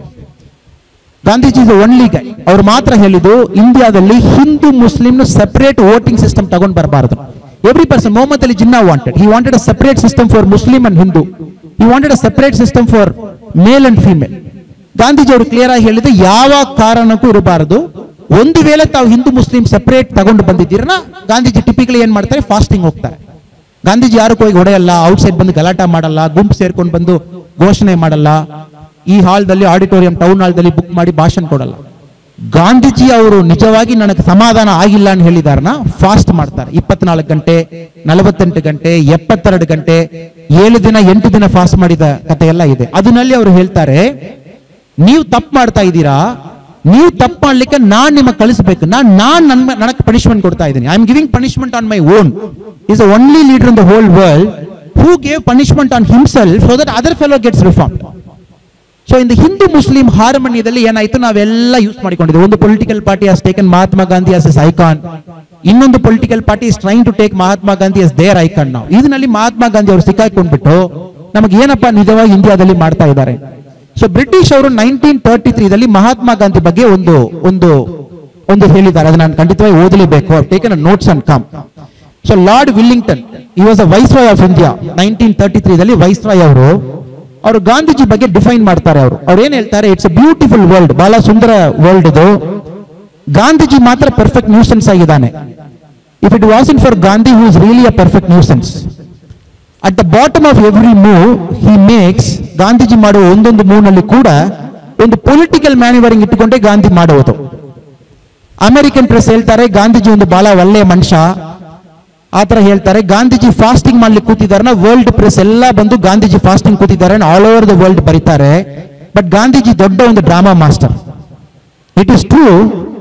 Gandhiji is only guy ಅವ್ರು ಮಾತ್ರ ಹೇಳಿದ್ದು ಇಂಡಿಯಾದಲ್ಲಿ Hindu Muslim separate voting system ತಗೊಂಡ್ ಬರಬಾರದು every person Mohammad Ali Jinnah wanted he wanted a separate system for Muslim and Hindu he wanted a separate system for male and female Gandhiji ಅವರು clear ಆಗಿ ಹೇಳಿದ್ದು ಯಾವ ಕಾರಣಕ್ಕೂ ಇರಬಾರದು ಒಂದು ವೇಳೆ ತಾವು ಹಿಂದೂ ಮುಸ್ಲಿಂ ಸೆಪರೇಟ್ ತಗೊಂಡು ಬಂದಿದ್ದೀರನ ಗಾಂಧೀಜಿ ಟಿಪಿಕಲಿ ಏನ್ ಮಾಡ್ತಾರೆ ಫಾಸ್ಟಿಂಗ್ ಹೋಗ್ತಾರೆ ಗಾಂಧೀಜಿ ಯಾರು ಹೋಗಿ ಹೊಡೆಯಲ್ಲ ಔಟ್ಸೈಡ್ ಬಂದು ಗಲಾಟ ಮಾಡಲ್ಲ ಗುಂಪು ಸೇರ್ಕೊಂಡು ಬಂದು ಘೋಷಣೆ ಮಾಡಲ್ಲ ಈ ಹಾಲ್ದಲ್ಲಿ ಆಡಿಟೋರಿಯಂ ಟೌನ್ ಹಾಲ್ದಲ್ಲಿ ಬುಕ್ ಮಾಡಿ ಭಾಷಣ ಕೊಡಲ್ಲ ಗಾಂಧೀಜಿ ಅವರು ನಿಜವಾಗಿ ನನಗೆ ಸಮಾಧಾನ ಆಗಿಲ್ಲ ಅಂತ ಹೇಳಿದಾರನ ಫಾಸ್ಟ್ ಮಾಡ್ತಾರೆ ಇಪ್ಪತ್ನಾಲ್ಕು ಗಂಟೆ ನಲವತ್ತೆಂಟು ಗಂಟೆ ಎಪ್ಪತ್ತೆರಡು ಗಂಟೆ ಏಳು ದಿನ ಎಂಟು ದಿನ ಫಾಸ್ಟ್ ಮಾಡಿದ ಕಥೆ ಎಲ್ಲ ಇದೆ ಅದರಲ್ಲಿ ಅವರು ಹೇಳ್ತಾರೆ ನೀವು ತಪ್ಪು ಮಾಡ್ತಾ ಇದ್ದೀರಾ ನೀವು ತಪ್ಪು ಮಾಡ್ಲಿಕ್ಕೆ ನಾನ್ ನಿಮಗೆ ಕಳಿಸ್ಬೇಕು ನಾನ್ ನಾನ್ ನನ್ ನನಗೆ ಪನಿಷ್ಮೆಂಟ್ ಕೊಡ್ತಾ ಇದ್ದೀನಿ I am giving punishment on my own is only leader in the whole world who gave punishment on himself so that other fellow gets reform so in the Hindu Muslim ಹಾರ್ಮನಿಯಲ್ಲಿ ಏನಾಯ್ತು ನಾವೆಲ್ಲ ಯೂಸ್ ಮಾಡಿಕೊಂಡಿದ್ವಿ ಒಂದು political party has taken Mahatma Gandhi as as icon ಇನ್ನೊಂದು political party is trying to take Mahatma Gandhi as their icon ನಾವು ಇದರಲ್ಲಿ ಮಹಾತ್ಮ ಗಾಂಧಿ ಅವರು ಸಿಕ್ಕಾಕೊಂಡ್ಬಿಟ್ಟು ನಮಗೆ ಏನಪ್ಪ ನಿಜವಾಗಿ ಇಂಡಿಯಾದಲ್ಲಿ ಮಾಡ್ತಾ ಇದ್ದಾರೆ ಸೊ ಬ್ರಿಟಿಷ್ ಅವರು ನೈನ್ಟೀನ್ ತರ್ಟಿ ತ್ರೀದಲ್ಲಿ ಮಹಾತ್ಮ ಗಾಂಧಿ ಬಗ್ಗೆ ಒಂದು ಒಂದು ಒಂದು ಹೇಳಿದ್ದಾರೆ ಅದನ್ನ ನಾನು ಖಂಡಿತವಾಗಿ ಓದಲೇಬೇಕು taken notes and come so Lord Willingdon he was a viceroy of India nineteen thirty ತ್ರೀದಲ್ಲಿ ವೈಸ್ ರಾಯ್ ಅವರು ಅವರು ಗಾಂಧೀಜಿ ಬಗ್ಗೆ ಡಿಫೈನ್ ಮಾಡ್ತಾರೆ ಅವರು ಅವ್ರು ಏನ್ ಹೇಳ್ತಾರೆ ಇಟ್ಸ್ ಅ ಬ್ಯೂಟಿಫುಲ್ ವರ್ಲ್ಡ್ ಬಹಳ ಸುಂದರ ವರ್ಲ್ಡ್ ಇದು ಗಾಂಧೀಜಿ ಮಾತ್ರ ಪರ್ಫೆಕ್ಟ್ ನ್ಯೂಸೆನ್ಸ್ ಆಗಿದ್ದಾನೆ if it was in for Gandhi who is really a perfect nuisance at the bottom of every move he makes Gandhiji ಮಾಡುವ ಒಂದೊಂದು ಮೂವ್ ನಲ್ಲಿ ಕೂಡ ಒಂದು ಪೊಲಿಟಿಕಲ್ ಮ್ಯಾನ್ಯುವರಿಂಗ್ ಇಟ್ಟುಕೊಂಡೇ ಗಾಂಧಿ ಮಾಡುವುದು ಅಮೆರಿಕನ್ ಪ್ರೆಸ್ ಹೇಳ್ತಾರೆ ಗಾಂಧೀಜಿ ಒಂದು ಬಹಳ ಒಳ್ಳೆಯ ಮನುಷ್ಯ ಆತರ ಹೇಳ್ತಾರೆ ಗಾಂಧೀಜಿ ಫಾಸ್ಟಿಂಗ್ ಮಾಡ್ಲಿಕ್ಕೆ ಕೂತಿದ್ದಾರೆ ವರ್ಲ್ಡ್ ಪ್ರೆಸ್ ಎಲ್ಲ ಬಂದು ಗಾಂಧೀಜಿ ಫಾಸ್ಟಿಂಗ್ ಕೂತಿದ್ದಾರೆ ಆಲ್ ಓವರ್ ದ ವರ್ಲ್ಡ್ ಬರೀತಾರೆ ಬಟ್ ಗಾಂಧೀಜಿ ದೊಡ್ಡ ಒಂದು drama master it is true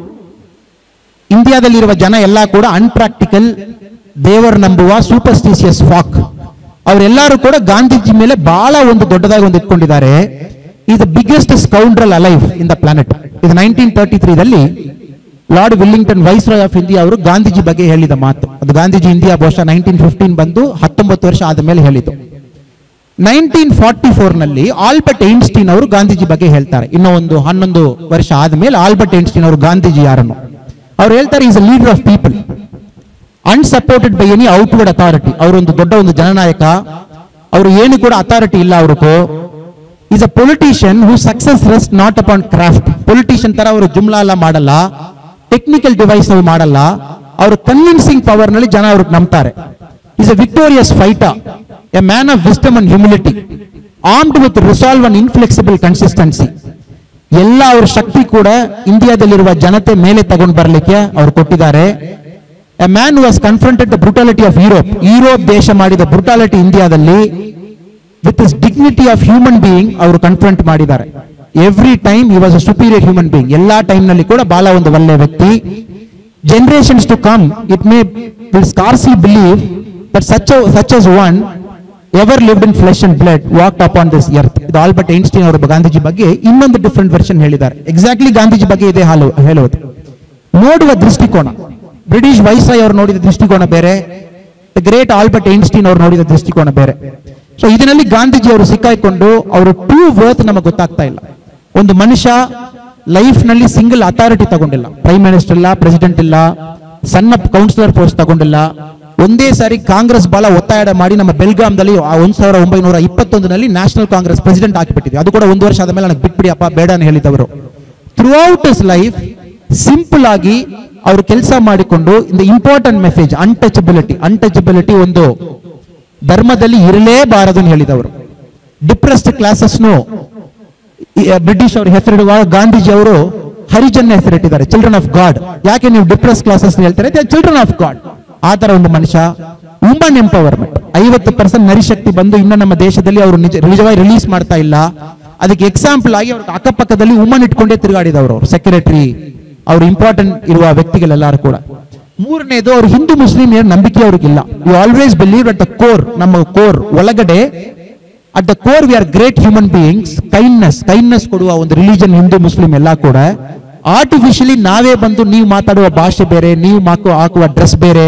ಇಂಡಿಯಾದಲ್ಲಿರುವ ಜನ ಎಲ್ಲ ಕೂಡ ಅನ್ಪ್ರಾಕ್ಟಿಕಲ್ ದೇವರ್ ನಂಬುವ ಸೂಪರ್ಸ್ಟಿಷಿಯಸ್ ಫಾಕ್ ಅವರೆಲ್ಲರೂ ಕೂಡ ಗಾಂಧೀಜಿ ಮೇಲೆ ಬಹಳ ಒಂದು ದೊಡ್ಡದಾಗಿ ಒಂದು ಇಟ್ಕೊಂಡಿದ್ದಾರೆ ಈ the biggest scoundrel alive in the planet ಇದು ನೈನ್ಟೀನ್ ತರ್ಟಿ ತ್ರೀದಲ್ಲಿ Lord Willingdon viceroy of India ಅವರು ಗಾಂಧೀಜಿ ಬಗ್ಗೆ ಹೇಳಿದ ಮಾತು ಅದು ಗಾಂಧೀಜಿ ಇಂಡಿಯಾ ಬಹುಶಃ ನೈನ್ಟೀನ್ ಫಿಫ್ಟೀನ್ ಬಂದು ಹತ್ತೊಂಬತ್ತು ವರ್ಷ ಆದ ಮೇಲೆ ಹೇಳಿದ್ದು ನೈನ್ಟೀನ್ ಫಾರ್ಟಿ ಫೋರ್ ನಲ್ಲಿ ಆಲ್ಬರ್ಟ್ ಐನ್ಸ್ಟೀನ್ ಅವರು ಗಾಂಧೀಜಿ ಬಗ್ಗೆ ಹೇಳ್ತಾರೆ ಇನ್ನೂ ಒಂದು ಹನ್ನೊಂದು ವರ್ಷ ಆದ್ಮೇಲೆ ಆಲ್ಬರ್ಟ್ ಐನ್ಸ್ಟೀನ್ ಅವರು ಗಾಂಧೀಜಿ ಯಾರನ್ನು ಅವ್ರು ಹೇಳ್ತಾರೆ is a leader of people unsupported by any outward authority ಅವರೊಂದು ದೊಡ್ಡ ಒಂದು ಜನನಾಯಕ ಅವರು ಏನು ಕೂಡ ಅಥಾರಿಟಿ ಇಲ್ಲ ಅವ್ರಿಗೂ is a politician who success rest not upon craft politician ತರ ಅವರು ಜುಮ್ಲಾ ಎಲ್ಲ ಮಾಡಲ್ಲ ಟೆಕ್ನಿಕಲ್ ಡಿವೈಸ್ ನಾವು ಮಾಡಲ್ಲ ಅವರು ಕನ್ವಿನ್ಸಿಂಗ್ ಪವರ್ ನಲ್ಲಿ ಜನ ಅವ್ರಿಗೆ ನಂಬ್ತಾರೆ is a victorious fighter a man of wisdom and humility armed with resolve and inflexible consistency ಎಲ್ಲ ಅವ್ರ ಶಕ್ತಿ ಕೂಡ ಇಂಡಿಯಾದಲ್ಲಿರುವ ಜನತೆ ಮೇಲೆ ತಗೊಂಡು ಬರಲಿಕ್ಕೆ ಅವ್ರು ಕೊಟ್ಟಿದ್ದಾರೆ a man was confronted the brutality of Europe Europe ದೇಶ ಮಾಡಿದ ಬ್ರುಟಾಲಿಟಿ ಇಂಡಿಯಾದಲ್ಲಿ with his dignity of human being ಅವರು ಕನ್ಫ್ರಂಟ್ ಮಾಡಿದ್ದಾರೆ every time he was a superior human being ಎಲ್ಲಾ ಟೈಮ್ ನಲ್ಲಿ ಕೂಡ ಬಹಳ ಒಂದು ಒಳ್ಳೆಯ ವ್ಯಕ್ತಿ generations to come it may will scarcely believe but such such as one ever lived in flesh and blood walk upon this earth ಇದು Albert Einstein ಅವರ ಗಾಂಧೀಜಿ ಬಗ್ಗೆ ಇನ್ನೊಂದು ಡಿಫ್ರೆಂಟ್ ವರ್ಷನ್ ಹೇಳಿದ್ದಾರೆ ಎಕ್ಸಾಕ್ಟ್ಲಿ ಗಾಂಧೀಜಿ ಬಗ್ಗೆ ಇದೇ ಹಾಲು ಹೇಳುವುದು ನೋಡುವ ದೃಷ್ಟಿಕೋನ ಬ್ರಿಟಿಷ್ ವೈಸ್ರಾಯ್ ಅವರು ನೋಡಿದ ದೃಷ್ಟಿಕೋನ ಬೇರೆ ದ ಗ್ರೇಟ್ ಆಲ್ಬರ್ಟ್ ಐನ್ಸ್ಟೀನ್ ಅವರು ನೋಡಿದ ದೃಷ್ಟಿಕೋನ ಬೇರೆ ಸೊ ಇದರಲ್ಲಿ ಗಾಂಧೀಜಿ ಅವರು ಸಿಕ್ಕಾಯ್ಕೊಂಡು ಅವರು ಟೂ ವರ್ತ್ ನಮಗೆ ಗೊತ್ತಾಗ್ತಾ ಇಲ್ಲ ಒಂದು ಮನುಷ್ಯ ಲೈಫ್ ನಲ್ಲಿ ಸಿಂಗಲ್ ಅಥಾರಿಟಿ ತಗೊಂಡಿಲ್ಲ ಪ್ರೈಮ್ ಮಿನಿಸ್ಟರ್ ಇಲ್ಲ ಪ್ರೆಸಿಡೆಂಟ್ ಇಲ್ಲ ಸಣ್ಣ ಕೌನ್ಸಿಲರ್ ಪೋಸ್ಟ್ ತಗೊಂಡಿಲ್ಲ ಒಂದೇ ಸಾರಿ ಕಾಂಗ್ರೆಸ್ ಬಹಳ ಒತ್ತಾಯ ಮಾಡಿ ನಮ್ಮ ಬೆಲ್ಗಾಮ್ದಲ್ಲಿ ಆ ಒಂದ್ ಸಾವಿರ ಒಂಬೈನೂರ ಇಪ್ಪತ್ತೊಂದರಲ್ಲಿ ನ್ಯಾಷನಲ್ ಕಾಂಗ್ರೆಸ್ ಪ್ರೆಸಿಡೆಂಟ್ ಹಾಕಿಬಿಟ್ಟಿದ್ವಿ ಅದು ಕೂಡ ಒಂದು ವರ್ಷ ಆದ ಮೇಲೆ ನನಗೆ ಬಿಟ್ಬಿಡಿ ಅಪ್ಪ ಬೇಡ ಅಂತ ಹೇಳಿದವರು throughout his life simple ಆಗಿ ಅವರು ಕೆಲಸ ಮಾಡಿಕೊಂಡು ಇಂದ ಇಂಪಾರ್ಟೆಂಟ್ ಮೆಸೇಜ್ ಅನ್ಟಚಬಿಲಿಟಿ ಅನ್ಟಚಬಿಲಿಟಿ ಒಂದು ಧರ್ಮದಲ್ಲಿ ಇರಲೇಬಾರದು ಅಂತ ಹೇಳಿದವರು ಡಿಪ್ರೆಸ್ಡ್ ಕ್ಲಾಸಸ್ನು ಬ್ರಿಟಿಷ್ ಅವರು ಹೆಸರಿಡುವಾಗ ಗಾಂಧೀಜಿ ಅವರು ಹರಿಜನ್ ಹೆಸರಿಟ್ಟಿದ್ದಾರೆ ಚಿಲ್ಡ್ರನ್ ಆಫ್ ಗಾಡ್ ಯಾಕೆ ನೀವು ಡಿಪ್ರೆಸ್ ಕ್ಲಾಸಸ್ ಹೇಳ್ತಾರೆ ಚಿಲ್ಡ್ರನ್ ಆಫ್ ಗಾಡ್ ಆ ತರ ಒಂದು ಮನುಷ್ಯ ವುಮನ್ ಎಂಪವರ್ಮೆಂಟ್ ಐವತ್ತು ಪರ್ಸೆಂಟ್ ನರಿಶಕ್ತಿ ಬಂದು ಇನ್ನು ನಮ್ಮ ದೇಶದಲ್ಲಿ ಅವರು ನಿಜ ನಿಜವಾಗಿ ರಿಲೀಸ್ ಮಾಡ್ತಾ ಇಲ್ಲ ಅದಕ್ಕೆ ಎಕ್ಸಾಂಪಲ್ ಆಗಿ ಅವ್ರ ಅಕ್ಕಪಕ್ಕದಲ್ಲಿ ವುಮನ್ ಇಟ್ಕೊಂಡೇ ತಿರುಗಾಡಿದವರು ಅವರು ಸೆಕ್ರೆಟರಿ ಅವ್ರು ಇಂಪಾರ್ಟೆಂಟ್ ಇರುವ ವ್ಯಕ್ತಿಗಳೆಲ್ಲರೂ ಕೂಡ ಮೂರನೇದು ಅವ್ರು ಹಿಂದೂ ಮುಸ್ಲಿಂ ಏನು ನಂಬಿಕೆ ಅವ್ರಿಗಿಲ್ಲ you always believe at the core ನಮ್ಮ ಕೋರ್ ಒಳಗಡೆ at the core we are great human beings kindness kindness ಕೊಡುವ ಒಂದು ರಿಲಿಜನ್ ಹಿಂದೂ ಮುಸ್ಲಿಂ ಎಲ್ಲ ಕೂಡ ಆರ್ಟಿಫಿಷಿಯಲಿ ನಾವೇ ಬಂದು ನೀವು ಮಾತಾಡುವ ಭಾಷೆ ಬೇರೆ ನೀವು ಮಾಕು ಹಾಕುವ ಡ್ರೆಸ್ ಬೇರೆ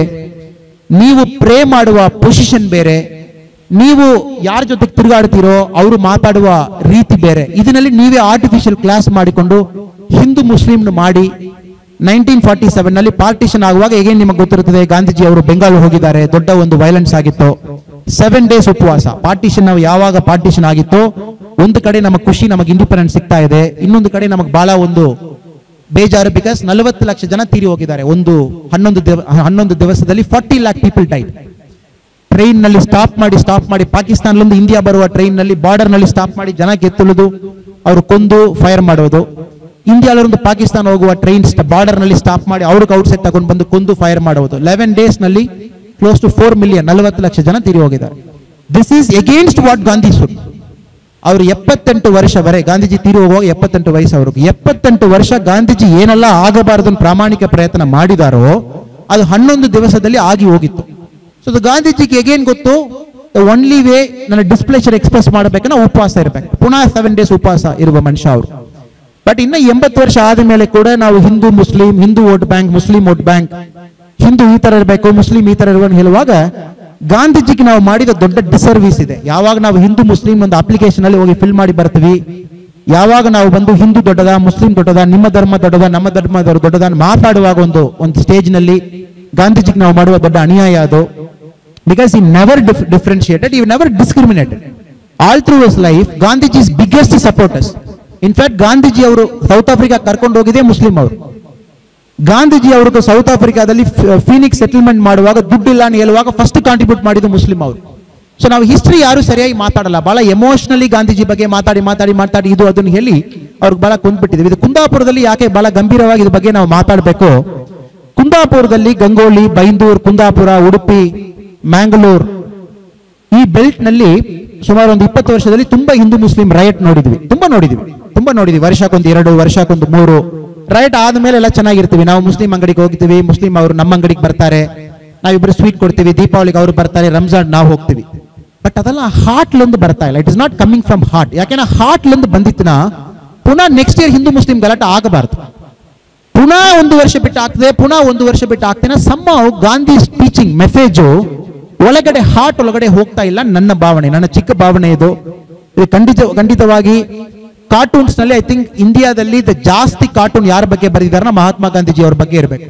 ನೀವು ಪ್ರೇ ಮಾಡುವ ಪೊಸಿಷನ್ ಬೇರೆ ನೀವು ಯಾರ ಜೊತೆಗೆ ತಿರುಗಾಡ್ತೀರೋ ಅವರು ಮಾತಾಡುವ ರೀತಿ ಬೇರೆ ಇದರಲ್ಲಿ ನೀವೇ ಆರ್ಟಿಫಿಷಿಯಲ್ ಕ್ಲಾಸ್ ಮಾಡಿಕೊಂಡು ಹಿಂದೂ ಮುಸ್ಲಿಂ ಮಾಡಿ ನೈನ್ಟೀನ್ ಫಾರ್ಟಿ ಸೆವೆನ್ ನಲ್ಲಿ ಪಾರ್ಟಿಷನ್ ಆಗುವಾಗ ಹೇಗೆ ನಿಮಗೆ ಗೊತ್ತಿರುತ್ತದೆ ಗಾಂಧೀಜಿ ಅವರು ಬೆಂಗಾಲ್ ಹೋಗಿದ್ದಾರೆ ದೊಡ್ಡ ಒಂದು ವೈಲೆನ್ಸ್ ಆಗಿತ್ತು ಸೆವೆನ್ ಡೇಸ್ ಉಪವಾಸ ಪಾರ್ಟಿಷನ್ ನಾವು ಯಾವಾಗ ಪಾರ್ಟಿಷನ್ ಆಗಿತ್ತು ಒಂದು ಕಡೆ ನಮಗೆ ಖುಷಿ ನಮಗೆ ಇಂಡಿಪೆಂಡೆನ್ಸ್ ಸಿಗ್ತಾ ಇದೆ ಇನ್ನೊಂದು ಕಡೆ ನಮಗೆ ಬಹಳ ಒಂದು ಬೇಜಾರು ಬಿಕಾಸ್ ನಲವತ್ತು ಲಕ್ಷ ಜನ ತೀರಿ ಹೋಗಿದ್ದಾರೆ ಒಂದು ಹನ್ನೊಂದು ದಿವ- ಹನ್ನೊಂದು ದಿವಸದಲ್ಲಿ forty lakh people died train ನಲ್ಲಿ ಸ್ಟಾಪ್ ಮಾಡಿ ಸ್ಟಾಪ್ ಮಾಡಿ ಪಾಕಿಸ್ತಾನದಿಂದ ಇಂಡಿಯಾ ಬರುವ ಟ್ರೈನ್ ನಲ್ಲಿ ಬಾರ್ಡರ್ ನಲ್ಲಿ ಸ್ಟಾಪ್ ಮಾಡಿ ಜನ ಗೆತ್ತುಳುದು ಅವರು ಕೊಂದು ಫೈರ್ ಮಾಡೋದು ಇಂಡಿಯಾದೊಂದು ಪಾಕಿಸ್ತಾನ ಹೋಗುವ ಟ್ರೈನ್ ಬಾರ್ಡರ್ ನಲ್ಲಿ ಸ್ಟಾಪ್ ಮಾಡಿ ಅವ್ರಿಗೆ ಔಟ್ಸೈಡ್ ತಗೊಂಡು ಬಂದು ಕೊಂದು ಫೈರ್ ಮಾಡೋದು ಲೆವೆನ್ ಡೇಸ್ ನಲ್ಲಿ ಕ್ಲೋಸ್ ಟು ಫೋರ್ ಮಿಲಿಯನ್ ನಲವತ್ತು ಲಕ್ಷ ಜನ ತೀರಿ ಹೋಗಿದ್ದಾರೆ this is against what Gandhi stood ಅವರು ಎಪ್ಪತ್ತೆಂಟು ವರ್ಷವರೆ ಗಾಂಧೀಜಿ ತೀರಿ ಹೋಗುವಾಗ ಎಪ್ಪತ್ತೆಂಟು ವಯಸ್ಸು ಅವ್ರಿಗೆ ಎಪ್ಪತ್ತೆಂಟು ವರ್ಷ ಗಾಂಧೀಜಿ ಏನೆಲ್ಲ ಆಗಬಾರದು ಅಂತ ಪ್ರಾಮಾಣಿಕ ಪ್ರಯತ್ನ ಮಾಡಿದಾರೋ ಅದು ಹನ್ನೊಂದು ದಿವಸದಲ್ಲಿ ಆಗಿ ಹೋಗಿತ್ತು ಸೊ ಗಾಂಧೀಜಿಗೆ ಎಗೇನ್ ಗೊತ್ತು ಒನ್ಲಿ ವೇ ನನ್ನ ಡಿಸ್ಪ್ಲೇಷರ್ ಎಕ್ಸ್ಪ್ರೆಸ್ ಮಾಡಬೇಕನ್ನ ಉಪವಾಸ ಇರಬೇಕು ಪುನಃ ಸೆವೆನ್ ಡೇಸ್ ಉಪವಾಸ ಇರುವ ಮನುಷ್ಯ ಅವರು ಬಟ್ ಇನ್ನ ಎಂಬತ್ತು ವರ್ಷ ಆದ ಮೇಲೆ ಕೂಡ ನಾವು Hindu Muslim Hindu vote bank Muslim vote bank Hindu ಈ ತರ ಇರಬೇಕು ಮುಸ್ಲಿಂ ಈ ತರ ಇರುವಂತ ಹೇಳುವಾಗ ಗಾಂಧೀಜಿಗೆ ನಾವು ಮಾಡಿದ ದೊಡ್ಡ ಡಿಸರ್ವಿಸ್ ಇದೆ ಯಾವಾಗ ನಾವು ಹಿಂದೂ ಮುಸ್ಲಿಂ ಒಂದು ಅಪ್ಲಿಕೇಶನ್ ಅಲ್ಲಿ ಹೋಗಿ ಫಿಲ್ ಮಾಡಿ ಬರ್ತೀವಿ ಯಾವಾಗ ನಾವು ಬಂದು ಹಿಂದೂ ದೊಡ್ಡದ ಮುಸ್ಲಿಂ ದೊಡ್ಡದ ನಿಮ್ಮ ಧರ್ಮ ದೊಡ್ಡದ ನಮ್ಮ ಧರ್ಮ ದೊಡ್ಡದ ಅಂತ ಮಾತಾಡುವಾಗ ಒಂದು ಒಂದು ಸ್ಟೇಜ್ ನಲ್ಲಿ ಗಾಂಧೀಜಿಗೆ ನಾವು ಮಾಡುವ ದೊಡ್ಡ ಅನ್ಯಾಯ ಅದು because he never differentiated you never discriminated all through his life Gandhiji is biggest supporters in fact Gandhiji ಅವರು ಸೌತ್ ಆಫ್ರಿಕಾ ಕರ್ಕೊಂಡು ಹೋಗಿದ್ದೆ ಮುಸ್ಲಿಂ ಅವರು ಗಾಂಧೀಜಿ ಅವ್ರಿಗೆ ಸೌತ್ ಆಫ್ರಿಕಾದಲ್ಲಿ ಫೀನಿಕ್ಸ್ ಸೆಟಲ್ಮೆಂಟ್ ಮಾಡುವಾಗ ದುಡ್ಡಿಲ್ಲ ಅಂತ ಹೇಳುವಾಗ ಫಸ್ಟ್ ಕಾಂಟ್ರಿಬ್ಯೂಟ್ ಮಾಡಿದ್ದು ಮುಸ್ಲಿಂ ಅವರು ಸೊ ನಾವು ಹಿಸ್ಟ್ರಿ ಯಾರು ಸರಿಯಾಗಿ ಮಾತಾಡಲ್ಲ ಬಹಳ ಎಮೋಷನಲಿ ಗಾಂಧೀಜಿ ಬಗ್ಗೆ ಮಾತಾಡಿ ಮಾತಾಡಿ ಮಾತಾಡಿ ಇದು ಅದನ್ನು ಹೇಳಿ ಅವ್ರಿಗೆ ಬಹಳ ಕುಂದ್ಬಿಟ್ಟಿದ್ದೀವಿ ಇದು ಕುಂದಾಪುರದಲ್ಲಿ ಯಾಕೆ ಬಹಳ ಗಂಭೀರವಾಗಿ ಇದ್ರ ಬಗ್ಗೆ ನಾವು ಮಾತಾಡಬೇಕು ಕುಂದಾಪುರದಲ್ಲಿ ಗಂಗೋಲಿ ಬೈಂದೂರ್ ಕುಂದಾಪುರ ಉಡುಪಿ ಮ್ಯಾಂಗ್ಳೂರ್ ಈ ಬೆಲ್ಟ್ ನಲ್ಲಿ ಸುಮಾರು ಒಂದು ಇಪ್ಪತ್ತು ವರ್ಷದಲ್ಲಿ ತುಂಬಾ ಹಿಂದೂ ಮುಸ್ಲಿಂ ರೈಟ್ ನೋಡಿದ್ವಿ ತುಂಬಾ ನೋಡಿದ್ವಿ ತುಂಬಾ ನೋಡಿದ್ವಿ ವರ್ಷಕ್ಕೊಂದು ಎರಡು ವರ್ಷಕ್ಕೊಂದು ಮೂರು ರೈಟ್ ಆದ್ಮೇಲೆ ಎಲ್ಲ ಚೆನ್ನಾಗಿರ್ತೀವಿ ನಾವು ಮುಸ್ಲಿಂ ಅಂಗಡಿಗೆ ಹೋಗ್ತೀವಿ ಮುಸ್ಲಿಂ ಅವರು ನಮ್ಮ ಅಂಗಡಿಗೆ ಬರ್ತಾರೆ ನಾವಿಬ್ರು ಸ್ವೀಟ್ ಕೊಡ್ತೀವಿ ದೀಪಾವಳಿಗೆ ಅವರು ಬರ್ತಾರೆ ರಂಜಾನ್ ನಾವು ಹೋಗ್ತೀವಿ ಬಟ್ ಅದೆಲ್ಲ ಹಾರ್ಟ್ ಲೊಂದು ಬರ್ತಾ ಇಲ್ಲ it is not coming from heart ಯಾಕೆಂದ್ರೆ ಹಾರ್ಟ್ ಲೊಂದು ಬಂದಿತ್ತಿನ ಪುನಃ ನೆಕ್ಸ್ಟ್ ಇಯರ್ ಹಿಂದೂ ಮುಸ್ಲಿಂ ಗಲಾಟೆ ಆಗಬಾರ್ದು ಪುನಃ ಒಂದು ವರ್ಷ ಬಿಟ್ಟು ಆಗ್ತದೆ ಪುನಃ ಒಂದು ವರ್ಷ ಬಿಟ್ಟು ಆಗ್ತೇನೆ ಸಮ್ಮ ಗಾಂಧಿ ಟೀಚಿಂಗ್ ಮೆಸೇಜು ಒಳಗಡೆ ಹಾರ್ಟ್ ಒಳಗಡೆ ಹೋಗ್ತಾ ಇಲ್ಲ ನನ್ನ ಭಾವನೆ ನನ್ನ ಚಿಕ್ಕ ಭಾವನೆ ಇದು ಇದು ಖಂಡಿತ ಖಂಡಿತವಾಗಿ ಕಾರ್ಟೂನ್ಸ್ ನಲ್ಲಿ ಐ ಥಿಂಕ್ ಇಂಡಿಯಾದಲ್ಲಿ ದ ಜಾಸ್ತಿ ಕಾರ್ಟೂನ್ ಯಾರ ಬಗ್ಗೆ ಬರೆದಿದ್ದಾರೆ ಮಹಾತ್ಮ ಗಾಂಧೀಜಿ ಅವ್ರ ಬಗ್ಗೆ ಇರಬೇಕು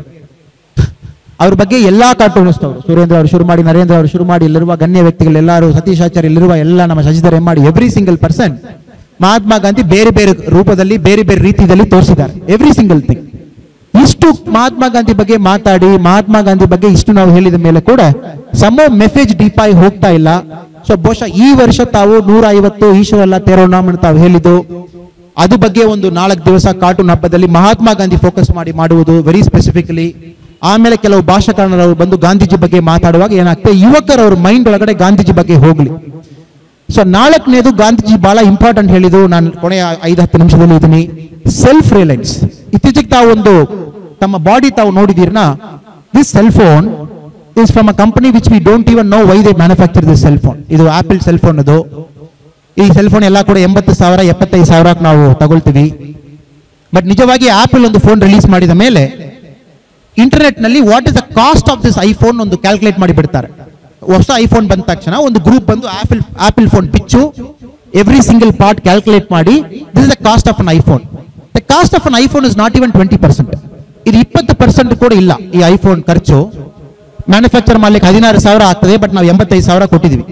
ಅವ್ರ ಬಗ್ಗೆ ಎಲ್ಲಾ ಕಾರ್ಟೂನಿಸ್ಟ್ ಅವರು ಸುರೇಂದ್ರ ಅವರು ಶುರು ಮಾಡಿ ನರೇಂದ್ರ ಅವರು ಶುರು ಮಾಡಿ ಇಲ್ಲಿರುವ ಗಣ್ಯ ವ್ಯಕ್ತಿಗಳೆಲ್ಲರೂ ಸತೀಶ್ ಆಚಾರ್ಯ ಇಲ್ಲಿರುವ ಎಲ್ಲ ನಮ್ಮ ಶಶಿಧರ್ ಎಂ ಮಾಡಿ every single person Mahatma Gandhi ಬೇರೆ ಬೇರೆ ರೂಪದಲ್ಲಿ ಬೇರೆ ಬೇರೆ ರೀತಿಯಲ್ಲಿ ತೋರಿಸಿದ್ದಾರೆ ಎವ್ರಿ ಸಿಂಗಲ್ ಥಿಂಗ್ ಇಷ್ಟು ಮಹಾತ್ಮ ಗಾಂಧಿ ಬಗ್ಗೆ ಮಾತಾಡಿ ಮಹಾತ್ಮ ಗಾಂಧಿ ಬಗ್ಗೆ ಇಷ್ಟು ನಾವು ಹೇಳಿದ ಮೇಲೆ ಕೂಡ ಸಮ ಮೆಸೇಜ್ ಡೀಪ್ ಆಗಿ ಹೋಗ್ತಾ ಇಲ್ಲ ಸೊ ಬಹುಶಃ ಈ ವರ್ಷ ತಾವು ನೂರ ಐವತ್ತು ಈಶ್ವರಲ್ಲ ತೇರೋನಾಮನ್ ತಾವು ಹೇಳಿದ್ದು ಅದು ಬಗ್ಗೆ ಒಂದು ನಾಲ್ಕು ದಿವಸ ಕಾರ್ಟೂನ್ ಹಬ್ಬದಲ್ಲಿ ಮಹಾತ್ಮ ಗಾಂಧಿ ಫೋಕಸ್ ಮಾಡಿ ಮಾಡುವುದು ವೆರಿ ಸ್ಪೆಸಿಫಿಕಲಿ ಆಮೇಲೆ ಕೆಲವು ಭಾಷಾಕಾರರು ಬಂದು ಗಾಂಧೀಜಿ ಬಗ್ಗೆ ಮಾತಾಡುವಾಗ ಏನಾಗ್ತದೆ ಯುವಕರವ್ರ ಮೈಂಡ್ ಒಳಗಡೆ ಗಾಂಧೀಜಿ ಬಗ್ಗೆ ಹೋಗ್ಲಿ ಸೊ ನಾಲ್ಕನೇದು ಗಾಂಧೀಜಿ ಬಹಳ ಇಂಪಾರ್ಟೆಂಟ್ ಹೇಳಿದ್ದು ನಾನು ಕೊನೆಯ ಐದು ಹತ್ತು ನಿಮಿಷದಲ್ಲಿ ಇದೀನಿ ಸೆಲ್ಫ್ ರಿಲಯನ್ಸ್ ಇತ್ತೀಚೆಗೆ ತಾವು ಒಂದು ತಮ್ಮ ಬಾಡಿ ತಾವು ನೋಡಿದೀರ್ನ this cell phone is from a company which we don't even know why they manufacture this cell phone ಇದು ಆಪಲ್ ಸೆಲ್ ಫೋನ್ ಅದು ಈ ಸೆಲ್ ಫೋನ್ ಎಲ್ಲ ಕೂಡ ಎಂಬತ್ತು ಸಾವಿರ ಎಪ್ಪತ್ತೈದು ಸಾವಿರಕ್ಕೆ ನಾವು ತಗೊಳ್ತೀವಿ ಬಟ್ ನಿಜವಾಗಿ ಆಪಲ್ ಒಂದು ಫೋನ್ ರಿಲೀಸ್ ಮಾಡಿದ ಮೇಲೆ ಇಂಟರ್ನೆಟ್ ನಲ್ಲಿ what is the cost of this iPhone ಒಂದು ಕ್ಯಾಲ್ಕುಲೇಟ್ ಮಾಡಿ ಬಿಡ್ತಾರೆ ಹೊಸ ಐಫೋನ್ ಬಂದ ತಕ್ಷಣ ಒಂದು ಗ್ರೂಪ್ ಬಂದು ಆಪಲ್ ಆಪಲ್ ಫೋನ್ ಪಿಚ್ಚು ಎವ್ರಿ ಸಿಂಗಲ್ ಪಾರ್ಟ್ ಕ್ಯಾಲ್ಕುಲೇಟ್ ಮಾಡಿ this is the cost of an iPhone the cost of an iPhone is not even twenty percent ಇದು ಇಪ್ಪತ್ತು ಪರ್ಸೆಂಟ್ ಕೂಡ ಇಲ್ಲ ಈ ಐಫೋನ್ ಖರ್ಚು ಮ್ಯಾನುಫ್ಯಾಕ್ಚರ್ ಮಾಡ್ಲಿಕ್ಕೆ ಹದಿನಾರು ಸಾವಿರ ಆಗ್ತದೆ ಬಟ್ ನಾವು ಎಂಬತ್ತೈದು ಸಾವಿರ ಕೊಟ್ಟಿದ್ದೀವಿ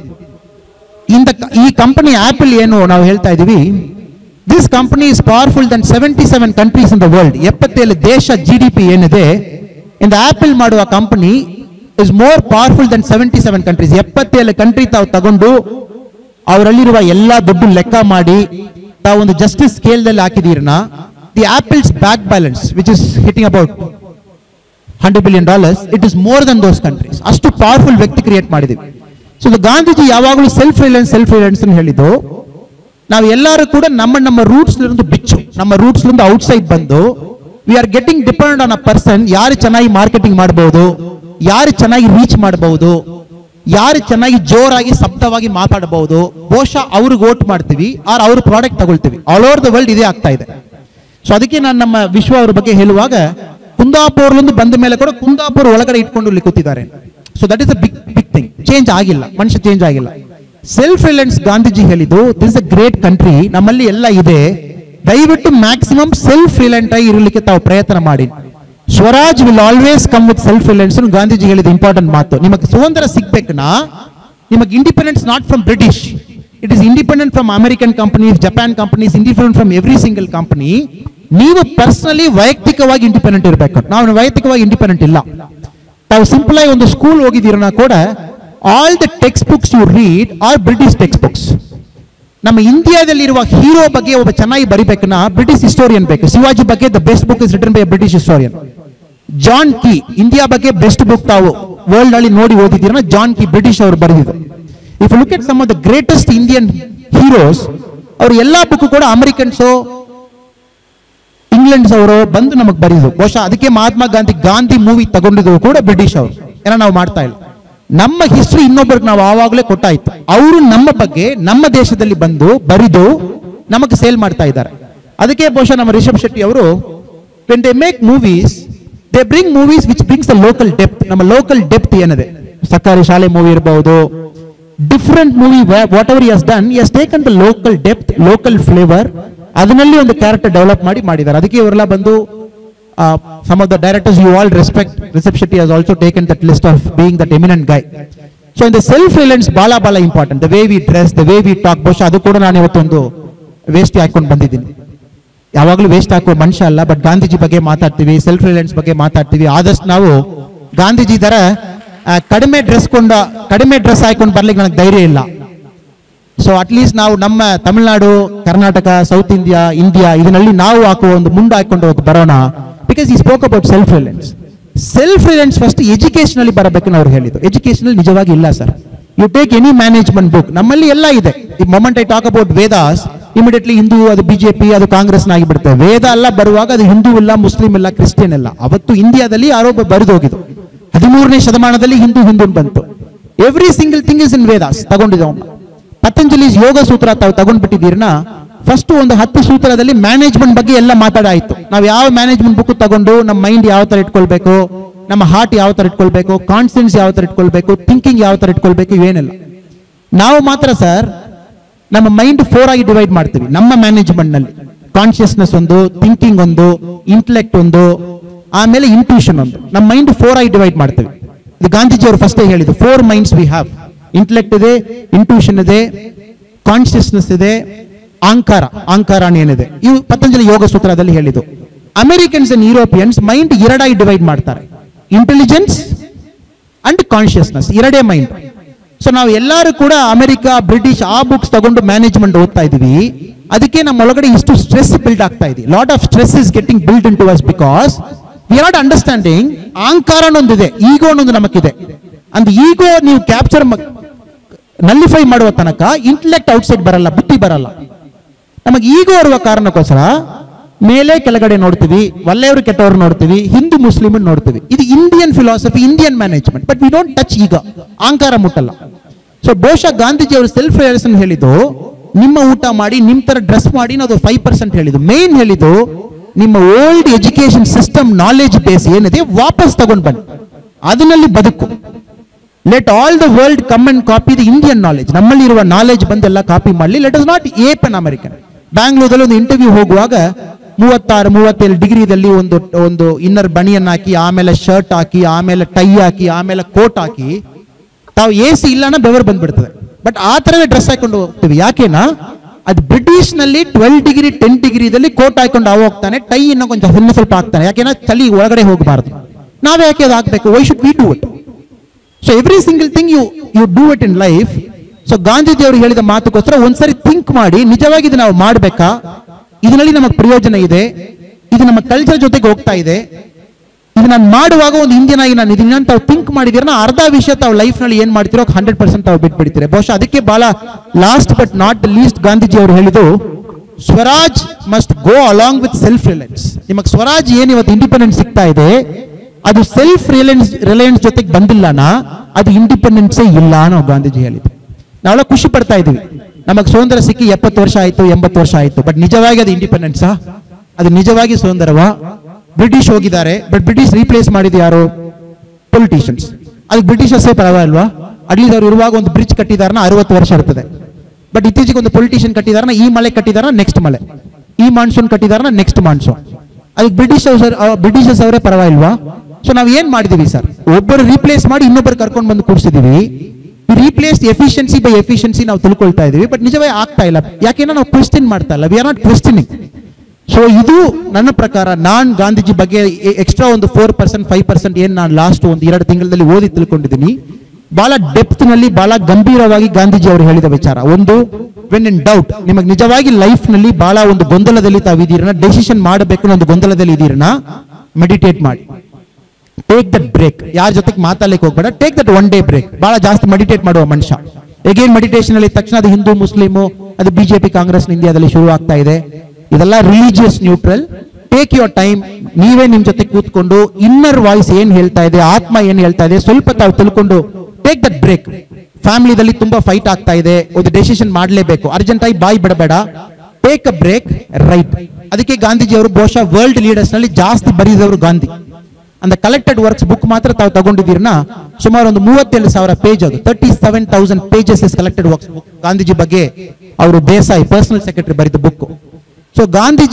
ಇಂದ ಈ ಕಂಪನಿ ಆಪಲ್ ಏನು ನಾವು ಹೇಳ್ತಾ ಇದೀವಿ this company is powerful than seventy seven countries in the world ಎಪ್ಪತ್ತೇಳು ದೇಶ ಜಿ ಡಿ ಪಿ ಏನಿದೆ ಇಂದ ಆಪಲ್ ಮಾಡುವ company is more powerful than seventy seven countries ಎಪ್ಪತ್ತೇಳು ಕಂಟ್ರಿ ತಾವು ತಗೊಂಡು ಅವರಲ್ಲಿರುವ ಎಲ್ಲಾ ದುಡ್ಡು ಲೆಕ್ಕ ಮಾಡಿ ತಾವು ಒಂದು ಜಸ್ಟಿಸ್ ಸ್ಕೇಲ್ದಲ್ಲಿ ಹಾಕಿದೀರನ the Apple's bank balance which is hitting about hundred billion dollars it is more than those countries ಅಷ್ಟು ಪವರ್ಫುಲ್ ವ್ಯಕ್ತಿ ಕ್ರಿಯೇಟ್ ಮಾಡಿದ್ದೀವಿ ಸೊ ಗಾಂಧೀಜಿ ಯಾವಾಗಲೂ ಸೆಲ್ಫ್ ರಿಲಯನ್ಸ್ ಸೆಲ್ಫ್ ರಿಲಯನ್ಸ್ ಅಂತ ಹೇಳಿದ್ದು ನಾವು ಎಲ್ಲರೂ ಕೂಡ ನಮ್ಮ ನಮ್ಮ ರೂಟ್ಸ್ ಇருந்து ಬಿಚ್ಚು ನಮ್ಮ ರೂಟ್ಸ್ ಇருந்து ಔಟ್ಸೈಡ್ ಬಂದು we are getting depend on a person ಯಾರು ಚೆನ್ನಾಗಿ ಮಾರ್ಕೆಟಿಂಗ್ ಮಾಡಬಹುದು ಯಾರು ಚೆನ್ನಾಗಿ ರೀಚ್ ಮಾಡಬಹುದು ಯಾರು ಚೆನ್ನಾಗಿ ಜೋರಾಗಿ ಶಬ್ದವಾಗಿ ಮಾತಾಡಬಹುದು ಬಹುಶಃ ಅವ್ರಿಗೆ ಓಟ್ ಮಾಡ್ತೀವಿ ಆರ್ ಅವ್ರ ಪ್ರಾಡಕ್ಟ್ ತಗೊಳ್ತೀವಿ ಆಲ್ ಓವರ್ ದ ವರ್ಲ್ಡ್ ಇದೇ ಆಗ್ತಾ ಇದೆ ಸೊ ಅದಕ್ಕೆ ನಾನು ನಮ್ಮ ವಿಶ್ವ ಅವ್ರ ಬಗ್ಗೆ ಹೇಳುವಾಗ ಕುಂದಾಪುರ್ಲಿಂದ ಬಂದ ಮೇಲೆ ಕೂಡ ಕುಂದಾಪುರ ಒಳಗಡೆ ಇಟ್ಕೊಂಡು ಇಲ್ಲಿ ಕೂತಿದ್ದಾರೆ so that is a big big thing change ಆಗಿಲ್ಲ ಮನುಷ್ಯ ಚೇಂಜ್ ಆಗಿಲ್ಲ ಸೆಲ್ಫ್ ರಿಲಯನ್ಸ್ ಗಾಂಧೀಜಿ ಹೇಳಿದ್ದು ದಿಸ್ ಅ ಗ್ರೇಟ್ ಕಂಟ್ರಿ ನಮ್ಮಲ್ಲಿ ಎಲ್ಲ ಇದೆ ದಯವಿಟ್ಟು ಮ್ಯಾಕ್ಸಿಮಮ್ ಸೆಲ್ಫ್ ರಿಲಯಂಟ್ ಆಗಿ ಇರಲಿಕ್ಕೆ ತಾವು ಪ್ರಯತ್ನ ಮಾಡಿ Swaraj will always come with self reliance Gandhiji ಹೇಳಿದ ಇಂಪಾರ್ಟೆಂಟ್ ಮಾತು ನಿಮಗೆ ಸ್ವಾತಂತ್ರ್ಯ ಸಿಗ್ಬೇಕನಾ ನಿಮಗೆ independence not from British it is independent from American companies Japan companies independent from every single company ನೀವು ಪರ್ಸನಲಿ ವೈಯಕ್ತಿಕವಾಗಿ ಇಂಡಿಪೆಂಡೆಂಟ್ ಇರಬೇಕು ನಾವು ವೈಯಕ್ತಿಕವಾಗಿ ಇಂಡಿಪೆಂಡೆಂಟ್ ಇಲ್ಲ ತಾವು ಸಿಂಪಲ್ ಆಗಿ ಒಂದು ಸ್ಕೂಲ್ ಹೋಗಿದ್ದೀರನ ಕೂಡ all the text books you read are British text books ನಮ್ಮ ಇಂಡಿಯಾದಲ್ಲಿರುವ ಹೀರೋ ಬಗ್ಗೆ ಒಬ್ಬ ಚೆನ್ನಾಗಿ ಬರಿಬೇಕನ್ನ ಬ್ರಿಟಿಷ್ ಹಿಸ್ಟೋರಿಯನ್ ಬೇಕು ಶಿವಾಜಿ ಬಗ್ಗೆ the best book is written by British historian John Keay India ಬಗ್ಗೆ ಬೆಸ್ಟ್ ಬುಕ್ ತಾವು ವರ್ಲ್ಡ್ ಅಲ್ಲಿ ನೋಡಿ ಓದಿದ್ದೀರನ ಜಾನ್ ಕಿ ಬ್ರಿಟಿಷ್ ಅವರು ಬರೆದಿದ್ದು if look at some of the greatest Indian heroes ಅವ್ರ ಎಲ್ಲಾ ಬುಕ್ ಕೂಡ ಅಮೆರಿಕನ್ಸು ಇಂಗ್ಲೆಂಡ್ಸ್ ಅವರು ಬಂದು ನಮಗೆ ಬರೆದು ಬಹುಶಃ ಅದಕ್ಕೆ ಮಹಾತ್ಮ ಗಾಂಧಿ ಗಾಂಧಿ ಮೂವಿ ತಗೊಂಡಿದ್ದು ಕೂಡ ಬ್ರಿಟಿಷ್ ಅವರು ಏನೋ ನಾವು ಮಾಡ್ತಾ ಇಲ್ಲ ನಮ್ಮ ಹಿಸ್ಟ್ರಿ ಇನ್ನೊಬ್ಬರಿಗೆ ನಾವು ಆವಾಗಲೇ ಕೊಟ್ಟಾಯ್ತು ಅವರು ನಮ್ಮ ಬಗ್ಗೆ ನಮ್ಮ ದೇಶದಲ್ಲಿ ಬಂದು ಬರಿದು ನಮಗೆ ಸೇಲ್ ಮಾಡ್ತಾ ಇದ್ದಾರೆ ಅದಕ್ಕೆ ಬಹುಶಃ ನಮ್ಮ ರಿಷಬ್ ಶೆಟ್ಟಿ ಅವರು when they make movies they bring movies which brings the local depth ನಮ್ಮ ಲೋಕಲ್ ಡೆಪ್ತ್ ಏನಿದೆ ಸರ್ಕಾರಿ ಶಾಲೆ ಮೂವಿ ಇರಬಹುದು different movie whatever has done as taken the local depth local flavour ಅದರಲ್ಲಿ ಒಂದು ಕ್ಯಾರೆಕ್ಟರ್ ಡೆವಲಪ್ ಮಾಡಿ ಮಾಡಿದ್ದಾರೆ ಅದಕ್ಕೆ ಇವರೆಲ್ಲ ಬಂದು some of the directors you all respect Rishab Shetty has also taken that list of being that eminent guy so in the self Reliance ಬಹಳ ಬಹಳ important the way we dress the way we talk ಬಹುಶಃ ಅದು ಕೂಡ ನಾನು ಇವತ್ತೊಂದು ವೇಸ್ಟ್ ಹಾಕೊಂಡು ಬಂದಿದ್ದೀನಿ ಯಾವಾಗಲೂ ವೇಸ್ಟ್ ಹಾಕುವ ಮನುಷ್ಯ ಅಲ್ಲ ಬಟ್ ಗಾಂಧೀಜಿ ಬಗ್ಗೆ ಮಾತಾಡ್ತೀವಿ ಸೆಲ್ಫ್ ರಿಲಯನ್ಸ್ ಬಗ್ಗೆ ಮಾತಾಡ್ತೀವಿ ಆದಷ್ಟು ನಾವು ಗಾಂಧೀಜಿ ದರ ಆ, ಕಡಿಮೆ ಡ್ರೆಸ್ ಕೊಂಡ ಕಡಿಮೆ ಡ್ರೆಸ್ ಹಾಕೊಂಡು ಬರ್ಲಿಕ್ಕೆ ನನಗೆ ಧೈರ್ಯ ಇಲ್ಲ ಸೊ ಅಟ್ಲೀಸ್ಟ್ ನಾವು ನಮ್ಮ Tamil Nadu Karnataka South India India ಇದರಲ್ಲಿ ನಾವು ಹಾಕುವ ಒಂದು ಮುಂದೆ ಹಾಕೊಂಡು ಹೋಗಿ ಬರೋಣ because he spoke about self reliance self reliance first education ಅಲ್ಲಿ ಬರಬೇಕನ್ನು ಅವ್ರು ಹೇಳಿದ್ದು ಎಜುಕೇಶನ್ ನಿಜವಾಗಿ ಇಲ್ಲ sir you take any management book ನಮ್ಮಲ್ಲಿ ಎಲ್ಲ ಇದೆ ಈ moment I talk about Vedas immediately Hindu ಅದು ಬಿಜೆಪಿ ಅದು ಕಾಂಗ್ರೆಸ್ ಆಗಿಬಿಡುತ್ತೆ ವೇದ ಎಲ್ಲ ಬರುವಾಗ ಅದು ಹಿಂದೂ ಇಲ್ಲ ಮುಸ್ಲಿಂ ಇಲ್ಲ ಕ್ರಿಶ್ಚಿಯನ್ ಇಲ್ಲ ಅವತ್ತು ಇಂಡಿಯಾದಲ್ಲಿ ಯಾರೋ ಬರೆದು ಹೋಗಿದ್ದು ಹದಿಮೂರನೇ ಶತಮಾನದಲ್ಲಿ ಹಿಂದೂ ಹಿಂದೂ ಬಂತು every single thing is in Vedas ತಗೊಂಡಿದ್ದೆ ಅವ್ನು ಪತಂಜಲಿ ಯೋಗ ಸೂತ್ರ ತಾವು ತಗೊಂಡ್ಬಿಟ್ಟಿದ್ದೀರನ್ನ ಫಸ್ಟ್ ಒಂದು ಹತ್ತು ಸೂತ್ರದಲ್ಲಿ ಮ್ಯಾನೇಜ್ಮೆಂಟ್ ಬಗ್ಗೆ ಎಲ್ಲ ಮಾತಾಡಾಯ್ತು ನಾವು ಯಾವ ಮ್ಯಾನೇಜ್ಮೆಂಟ್ ಬುಕ್ ತಗೊಂಡು ನಮ್ಮ ಮೈಂಡ್ ಯಾವ ತರ ಇಟ್ಕೊಳ್ಬೇಕು ನಮ್ಮ ಹಾರ್ಟ್ ಯಾವ ತರ ಇಟ್ಕೊಳ್ಬೇಕು ಕಾನ್ಫಿಡೆನ್ಸ್ ಯಾವ ತರ ಇಟ್ಕೊಳ್ಬೇಕು ಥಿಂಕಿಂಗ್ ಯಾವ ತರ ಇಟ್ಕೊಳ್ಬೇಕು ಇವೇನಿಲ್ಲ ನಾವು ಮಾತ್ರ ಸರ್ ನಮ್ಮ ಮೈಂಡ್ ಫೋರ್ ಆಗಿ ಡಿವೈಡ್ ಮಾಡ್ತೀವಿ ನಮ್ಮ ಮ್ಯಾನೇಜ್ಮೆಂಟ್ ನಲ್ಲಿ ಕಾನ್ಶಿಯಸ್ನೆಸ್ ಒಂದು ಥಿಂಕಿಂಗ್ ಒಂದು ಇಂಟೆಲೆಕ್ಟ್ ಒಂದು ಆಮೇಲೆ ಇಂಟ್ಯೂಷನ್ ಒಂದು ನಮ್ಮ ಮೈಂಡ್ ಫೋರ್ ಆಗಿ ಡಿವೈಡ್ ಮಾಡ್ತೀವಿ ಇದು ಗಾಂಧೀಜಿ ಅವರು ಫಸ್ಟ್ ಹೇಳಿದ್ದು four minds we have intellect ಇದೆ ಇಂಟ್ಯೂಷನ್ ಇದೆ ಕಾನ್ಶಿಯಸ್ನೆಸ್ ಇದೆ ಅಹಂಕಾರ ಅಹಂಕಾರ ಅಂತ ಏನಿದೆ ಇವು ಪತಂಜಲಿ ಯೋಗ ಸೂತ್ರದಲ್ಲಿ ಹೇಳಿದ್ದು ಅಮೆರಿಕನ್ಸ್ ಅಂಡ್ ಯುರೋಪಿಯನ್ಸ್ ಮೈಂಡ್ ಎರಡಾಗಿ ಡಿವೈಡ್ ಮಾಡ್ತಾರೆ ಇಂಟೆಲಿಜೆನ್ಸ್ ಅಂಡ್ ಕಾನ್ಶಿಯಸ್ನೆಸ್ ಎರಡೇ ಮೈಂಡ್ ಸೊ ನಾವು ಎಲ್ಲರೂ ಕೂಡ ಅಮೆರಿಕ ಬ್ರಿಟಿಷ್ ಆ ಬುಕ್ಸ್ ತಗೊಂಡು ಮ್ಯಾನೇಜ್ಮೆಂಟ್ ಓದ್ತಾ ಇದೀವಿ ಅದಕ್ಕೆ ನಮ್ಮ ಒಳಗಡೆ ಇಷ್ಟು ಸ್ಟ್ರೆಸ್ ಬಿಲ್ಡ್ ಆಗ್ತಾ ಇದೆ lot of stress is getting build in to us because we are not understanding ಅಹಂಕಾರ ಅನ್ನೊಂದಿದೆ ಈಗೋ ಅನ್ನೊಂದು ನಮಗಿದೆ ಅಂದ್ ಈಗೋ ನೀವು ಕ್ಯಾಪ್ಚರ್ ನಲ್ಲಿಫೈ ಮಾಡುವ ತನಕ ಇಂಟೆಲೆಕ್ಟ್ ಔಟ್ಸೈಡ್ ಬರಲ್ಲ ಬುದ್ಧಿ ಬರಲ್ಲ ನಮಗೆ ಈಗೋ ಇರುವ ಕಾರಣಕ್ಕೋಸ್ಕರ ಮೇಲೆ ಕೆಳಗಡೆ ನೋಡ್ತೀವಿ ಒಳ್ಳೆಯವರು ಕೆಟ್ಟವರು ನೋಡ್ತೀವಿ ಹಿಂದೂ ಮುಸ್ಲಿಮ್ ನೋಡ್ತೀವಿ ಇದು Indian philosophy Indian management but we don't touch ಈಗ ಅಹಂಕಾರ ಮುಟ್ಟಲ್ಲ ಸೊ ಬಹುಶಃ ಗಾಂಧೀಜಿ ಅವರು ಸೆಲ್ಫ್ ರಿಯಲೈಸೇಷನ್ ಹೇಳಿದ್ದು ನಿಮ್ಮ ಊಟ ಮಾಡಿ ನಿಮ್ ತರ ಡ್ರೆಸ್ ಮಾಡಿ ಅದು ಫೈವ್ ಪರ್ಸೆಂಟ್ ಹೇಳಿದ್ದು ಮೇನ್ ಹೇಳಿದ್ದು ನಿಮ್ಮ old education system knowledge base ಏನಿದೆ ವಾಪಸ್ ತಗೊಂಡ್ ಬನ್ನಿ ಅದರಲ್ಲಿ ಬದುಕು let all the world come and copy the Indian knowledge ನಮ್ಮಲ್ಲಿ ಇರುವ ನಾಲೆಜ್ ಬಂದೆಲ್ಲ ಕಾಪಿ ಮಾಡಲಿ let is not ape an American ಬ್ಯಾಂಗ್ಳೂರಲ್ಲಿ ಒಂದು ಇಂಟರ್ವ್ಯೂ ಹೋಗುವಾಗ ಮೂವತ್ತಾರು ಮೂವತ್ತೇಳು ಡಿಗ್ರಿದಲ್ಲಿ ಒಂದು ಒಂದು ಇನ್ನರ್ ಬನಿಯನ್ ಹಾಕಿ ಆಮೇಲೆ ಶರ್ಟ್ ಹಾಕಿ ಆಮೇಲೆ ಟೈ ಹಾಕಿ ಆಮೇಲೆ ಕೋಟ್ ಹಾಕಿ ತಾವು ಎ ಸಿ ಇಲ್ಲನ ಬೆವರು ಬಂದ್ಬಿಡ್ತದೆ ಬಟ್ ಆ ತರವೇ ಡ್ರೆಸ್ ಹಾಕೊಂಡು ಹೋಗ್ತೀವಿ ಯಾಕೆನಾ ಅದು ಬ್ರಿಟಿಷ್ ನಲ್ಲಿ ಟ್ವೆಲ್ ಡಿಗ್ರಿ ಟೆನ್ ಡಿಗ್ರಿದಲ್ಲಿ ಕೋಟ್ ಹಾಕೊಂಡು ಅವ ಹೋಗ್ತಾನೆ ಟೈ ಇನ್ನೂ ಕೊಂಚ ಇನ್ನು ಸ್ವಲ್ಪ ಹಾಕ್ತಾನೆ ಯಾಕೆನಾ ಚಳಿ ಒಳಗಡೆ ಹೋಗಬಾರ್ದು ನಾವೇ ಯಾಕೆ ಅದು ಹಾಕ್ಬೇಕು why should we do it so every single thing you you do it in life so Gandhiji ಅವರು ಹೇಳಿದ ಮಾತುಗೋಸ್ಕರ ಒಂದ್ಸರಿ ಥಿಂಕ್ ಮಾಡಿ ನಿಜವಾಗಿ ಇದು ನಾವು ಮಾಡಬೇಕಾ ಇದರಲ್ಲಿ ನಮಗೆ ಪ್ರಯೋಜನ ಇದೆ ಇದು ನಮ್ಮ ಕಲ್ಚರ್ ಜೊತೆಗೆ ಹೋಗ್ತಾ ಇದೆ ಇದು ನಾನು ಮಾಡುವಾಗ ಒಂದು ಇಂಡಿಯನ್ ಆಗಿ ನಾನು ಇದನ್ನ ತಾವು ಥಿಂಕ್ ಮಾಡಿದಿರ ಅರ್ಧ ವಿಷಯ ತಾವು ಲೈಫ್ ನಲ್ಲಿ ಏನ್ ಮಾಡ್ತಿರೋ ಹಂಡ್ರೆಡ್ ಪರ್ಸೆಂಟ್ ತಾವು ಬಿಟ್ಬಿಡ್ತೀರಿ ಬಹುಶಃ ಅದಕ್ಕೆ ಬಹಳ last but not the least Gandhiji ಅವರು ಹೇಳಿದ್ದು Swaraj must go along with self reliance ನಿಮಗೆ ಸ್ವರಾಜ್ ಏನ್ ಇವತ್ತು ಇಂಡಿಪೆಂಡೆನ್ಸ್ ಸಿಗ್ತಾ ಇದೆ ಅದು ಸೆಲ್ಫ್ ರಿಲಯನ್ಸ್ ರಿಲಯನ್ಸ್ ಜೊತೆಗೆ ಬಂದಿಲ್ಲನಾ ಅದು ಇಂಡಿಪೆಂಡೆನ್ಸೇ ಇಲ್ಲ ನಾವು ಗಾಂಧೀಜಿ ಹೇಳಿದ್ದು ನಾವೆಲ್ಲ ಖುಷಿ ಪಡ್ತಾ ಇದೀವಿ ನಮಗೆ ಸ್ವಾತಂತ್ರ್ಯ ಸಿಕ್ಕಿ ಎಪ್ಪತ್ತು ವರ್ಷ ಆಯ್ತು ಎಂಬತ್ತು ವರ್ಷ ಆಯ್ತು ಬಟ್ ನಿಜವಾಗಿ ಅದು ಇಂಡಿಪೆಂಡೆನ್ಸಾ ಅದು ನಿಜವಾಗಿ ಸ್ವತಂತ್ರವಾ ಬ್ರಿಟಿಷ್ ಹೋಗಿದ್ದಾರೆ ಬಟ್ ಬ್ರಿಟಿಷ್ ರೀಪ್ಲೇಸ್ ಮಾಡಿದ್ದು ಯಾರು ಪೊಲಿಟಿಷಿಯನ್ಸ್ ಅದಕ್ಕೆ ಬ್ರಿಟಿಷರ್ಸೇ ಪರವಾಗಿಲ್ವಾ ಅಟ್ಲೀಸ್ಟ್ ಅವ್ರು ಇರುವಾಗ ಒಂದು ಬ್ರಿಡ್ಜ್ ಕಟ್ಟಿದಾರನ ಅರವತ್ತು ವರ್ಷ ಇರ್ತದೆ ಬಟ್ ಇತ್ತೀಚೆಗೆ ಒಂದು ಪೊಲಿಟಿಷಿಯನ್ ಕಟ್ಟಿದಾರನ ಈ ಮಳೆ ಕಟ್ಟಿದಾರ ನೆಕ್ಸ್ಟ್ ಮಳೆ ಈ ಮಾನ್ಸೂನ್ ಕಟ್ಟಿದಾರನ ನೆಕ್ಸ್ಟ್ ಮಾನ್ಸೂನ್ ಅದಕ್ಕೆ ಬ್ರಿಟಿಷ್ ಬ್ರಿಟಿಷರ್ಸ್ ಅವರೇ ಪರವಾಗಿಲ್ವಾ ಸೊ ನಾವು ಏನ್ ಮಾಡಿದೀವಿ ಸರ್ ಒಬ್ಬರು ರೀಪ್ಲೇಸ್ ಮಾಡಿ ಇನ್ನೊಬ್ಬರು ಕರ್ಕೊಂಡು ಬಂದು ಕೂರಿಸಿದೀವಿ ರೀಪ್ಲೇಸ್ ಎಫಿಷಿಯನ್ಸಿ ಬೈ ಎಫಿಷಿಯನ್ಸಿ ನಾವು ತಿಳ್ಕೊಳ್ತಾ ಇದೀವಿ ಬಟ್ ನಿಜವೇ ಆಗ್ತಾ ಇಲ್ಲ ಯಾಕೆಂದ್ರೆ ನಾವು ಕ್ವೆಶ್ಚನ್ ಮಾಡ್ತಾ ಇಲ್ಲ we are not questioning so ಇದು ನನ್ನ ಪ್ರಕಾರ ನಾನ್ ಗಾಂಧೀಜಿ ಬಗ್ಗೆ ಎಕ್ಸ್ಟ್ರಾ ಒಂದು ಫೋರ್ ಪರ್ಸೆಂಟ್ ಫೈವ್ ಪರ್ಸೆಂಟ್ ಏನ್ ನಾನು ಲಾಸ್ಟ್ ಒಂದು ಎರಡು ತಿಂಗಳಲ್ಲಿ ಓದಿ ತಿಳ್ಕೊಂಡಿದ್ದೀನಿ ಬಹಳ ಡೆಪ್ತ್ ನಲ್ಲಿ ಬಹಳ ಗಂಭೀರವಾಗಿ ಗಾಂಧೀಜಿ ಅವರು ಹೇಳಿದ ವಿಚಾರ ಒಂದು ವೆನ್ ಇನ್ ಡೌಟ್ ನಿಮಗೆ ನಿಜವಾಗಿ ಲೈಫ್ ನಲ್ಲಿ ಬಹಳ ಒಂದು ಗೊಂದಲದಲ್ಲಿ ತಾವಿದ್ದೀರನ ಡೆಸಿಷನ್ ಮಾಡಬೇಕು ಅನ್ನೋ ಒಂದು ಗೊಂದಲದಲ್ಲಿ ಇದ್ದೀರನ ಮೆಡಿಟೇಟ್ ಮಾಡಿ ಟೇಕ್ ದಟ್ ಬ್ರೇಕ್ ಯಾರ ಜೊತೆಗೆ ಮಾತಾಡ್ಲಿಕ್ಕೆ ಹೋಗ್ಬೇಡ take that one day break ಬಹಳ ಜಾಸ್ತಿ ಮೆಡಿಟೇಟ್ ಮಾಡುವ ಮನುಷ್ಯ ಎಗೇನ್ ಮೆಡಿಟೇಷನ್ ಅಲ್ಲಿ ತಕ್ಷಣ ಅದು ಹಿಂದೂ ಮುಸ್ಲಿಮು ಅದು ಬಿಜೆಪಿ ಕಾಂಗ್ರೆಸ್ ಇಂಡಿಯಾದಲ್ಲಿ ಶುರು ಆಗ್ತಾ ಇದೆ ಇದೆಲ್ಲ religious neutral take your time ನೀವೇ ನಿಮ್ ಜೊತೆ ಕೂತ್ಕೊಂಡು ಇನ್ನರ್ ವಾಯ್ಸ್ ಏನ್ ಹೇಳ್ತಾ ಇದೆ ಆತ್ಮ ಏನ್ ಹೇಳ್ತಾ ಇದೆ ಸ್ವಲ್ಪ ತಾವು ತಿಳ್ಕೊಂಡು ಟೇಕ್ ದಟ್ ಬ್ರೇಕ್ ಫ್ಯಾಮಿಲಿದಲ್ಲಿ ತುಂಬಾ ಫೈಟ್ ಆಗ್ತಾ ಇದೆ ಒಂದು ಡೆಸಿಷನ್ ಮಾಡಲೇಬೇಕು ಅರ್ಜೆಂಟ್ ಆಗಿ ಬಾಯಿ ಬಿಡಬೇಡ ಟೇಕ್ ಅ ಬ್ರೇಕ್ ರೈಟ್ ಅದಕ್ಕೆ ಗಾಂಧೀಜಿ ಅವರು ಬಹುಶಃ ವರ್ಲ್ಡ್ ಲೀಡರ್ಸ್ ನಲ್ಲಿ ಜಾಸ್ತಿ ಬರೆದವರು ಗಾಂಧಿ ಅಂದ ಕಲೆಕ್ಟೆಡ್ ವರ್ಕ್ಸ್ ಬುಕ್ ಮಾತ್ರ ತಾವು ತಗೊಂಡಿದ್ದೀರನ್ನ ಸುಮಾರು ಒಂದು ಮೂವತ್ತೇಳು ಸಾವಿರ ಪೇಜ್ ಅದು thirty seven thousand pages is collected works book Gandhiji ಬಗ್ಗೆ ಅವರು ದೇಸಾಯಿ ಪರ್ಸನಲ್ ಸೆಕ್ರೆಟರಿ ಬರೆದ ಬುಕ್ ಸೊ ಗಾಂಧೀಜಿ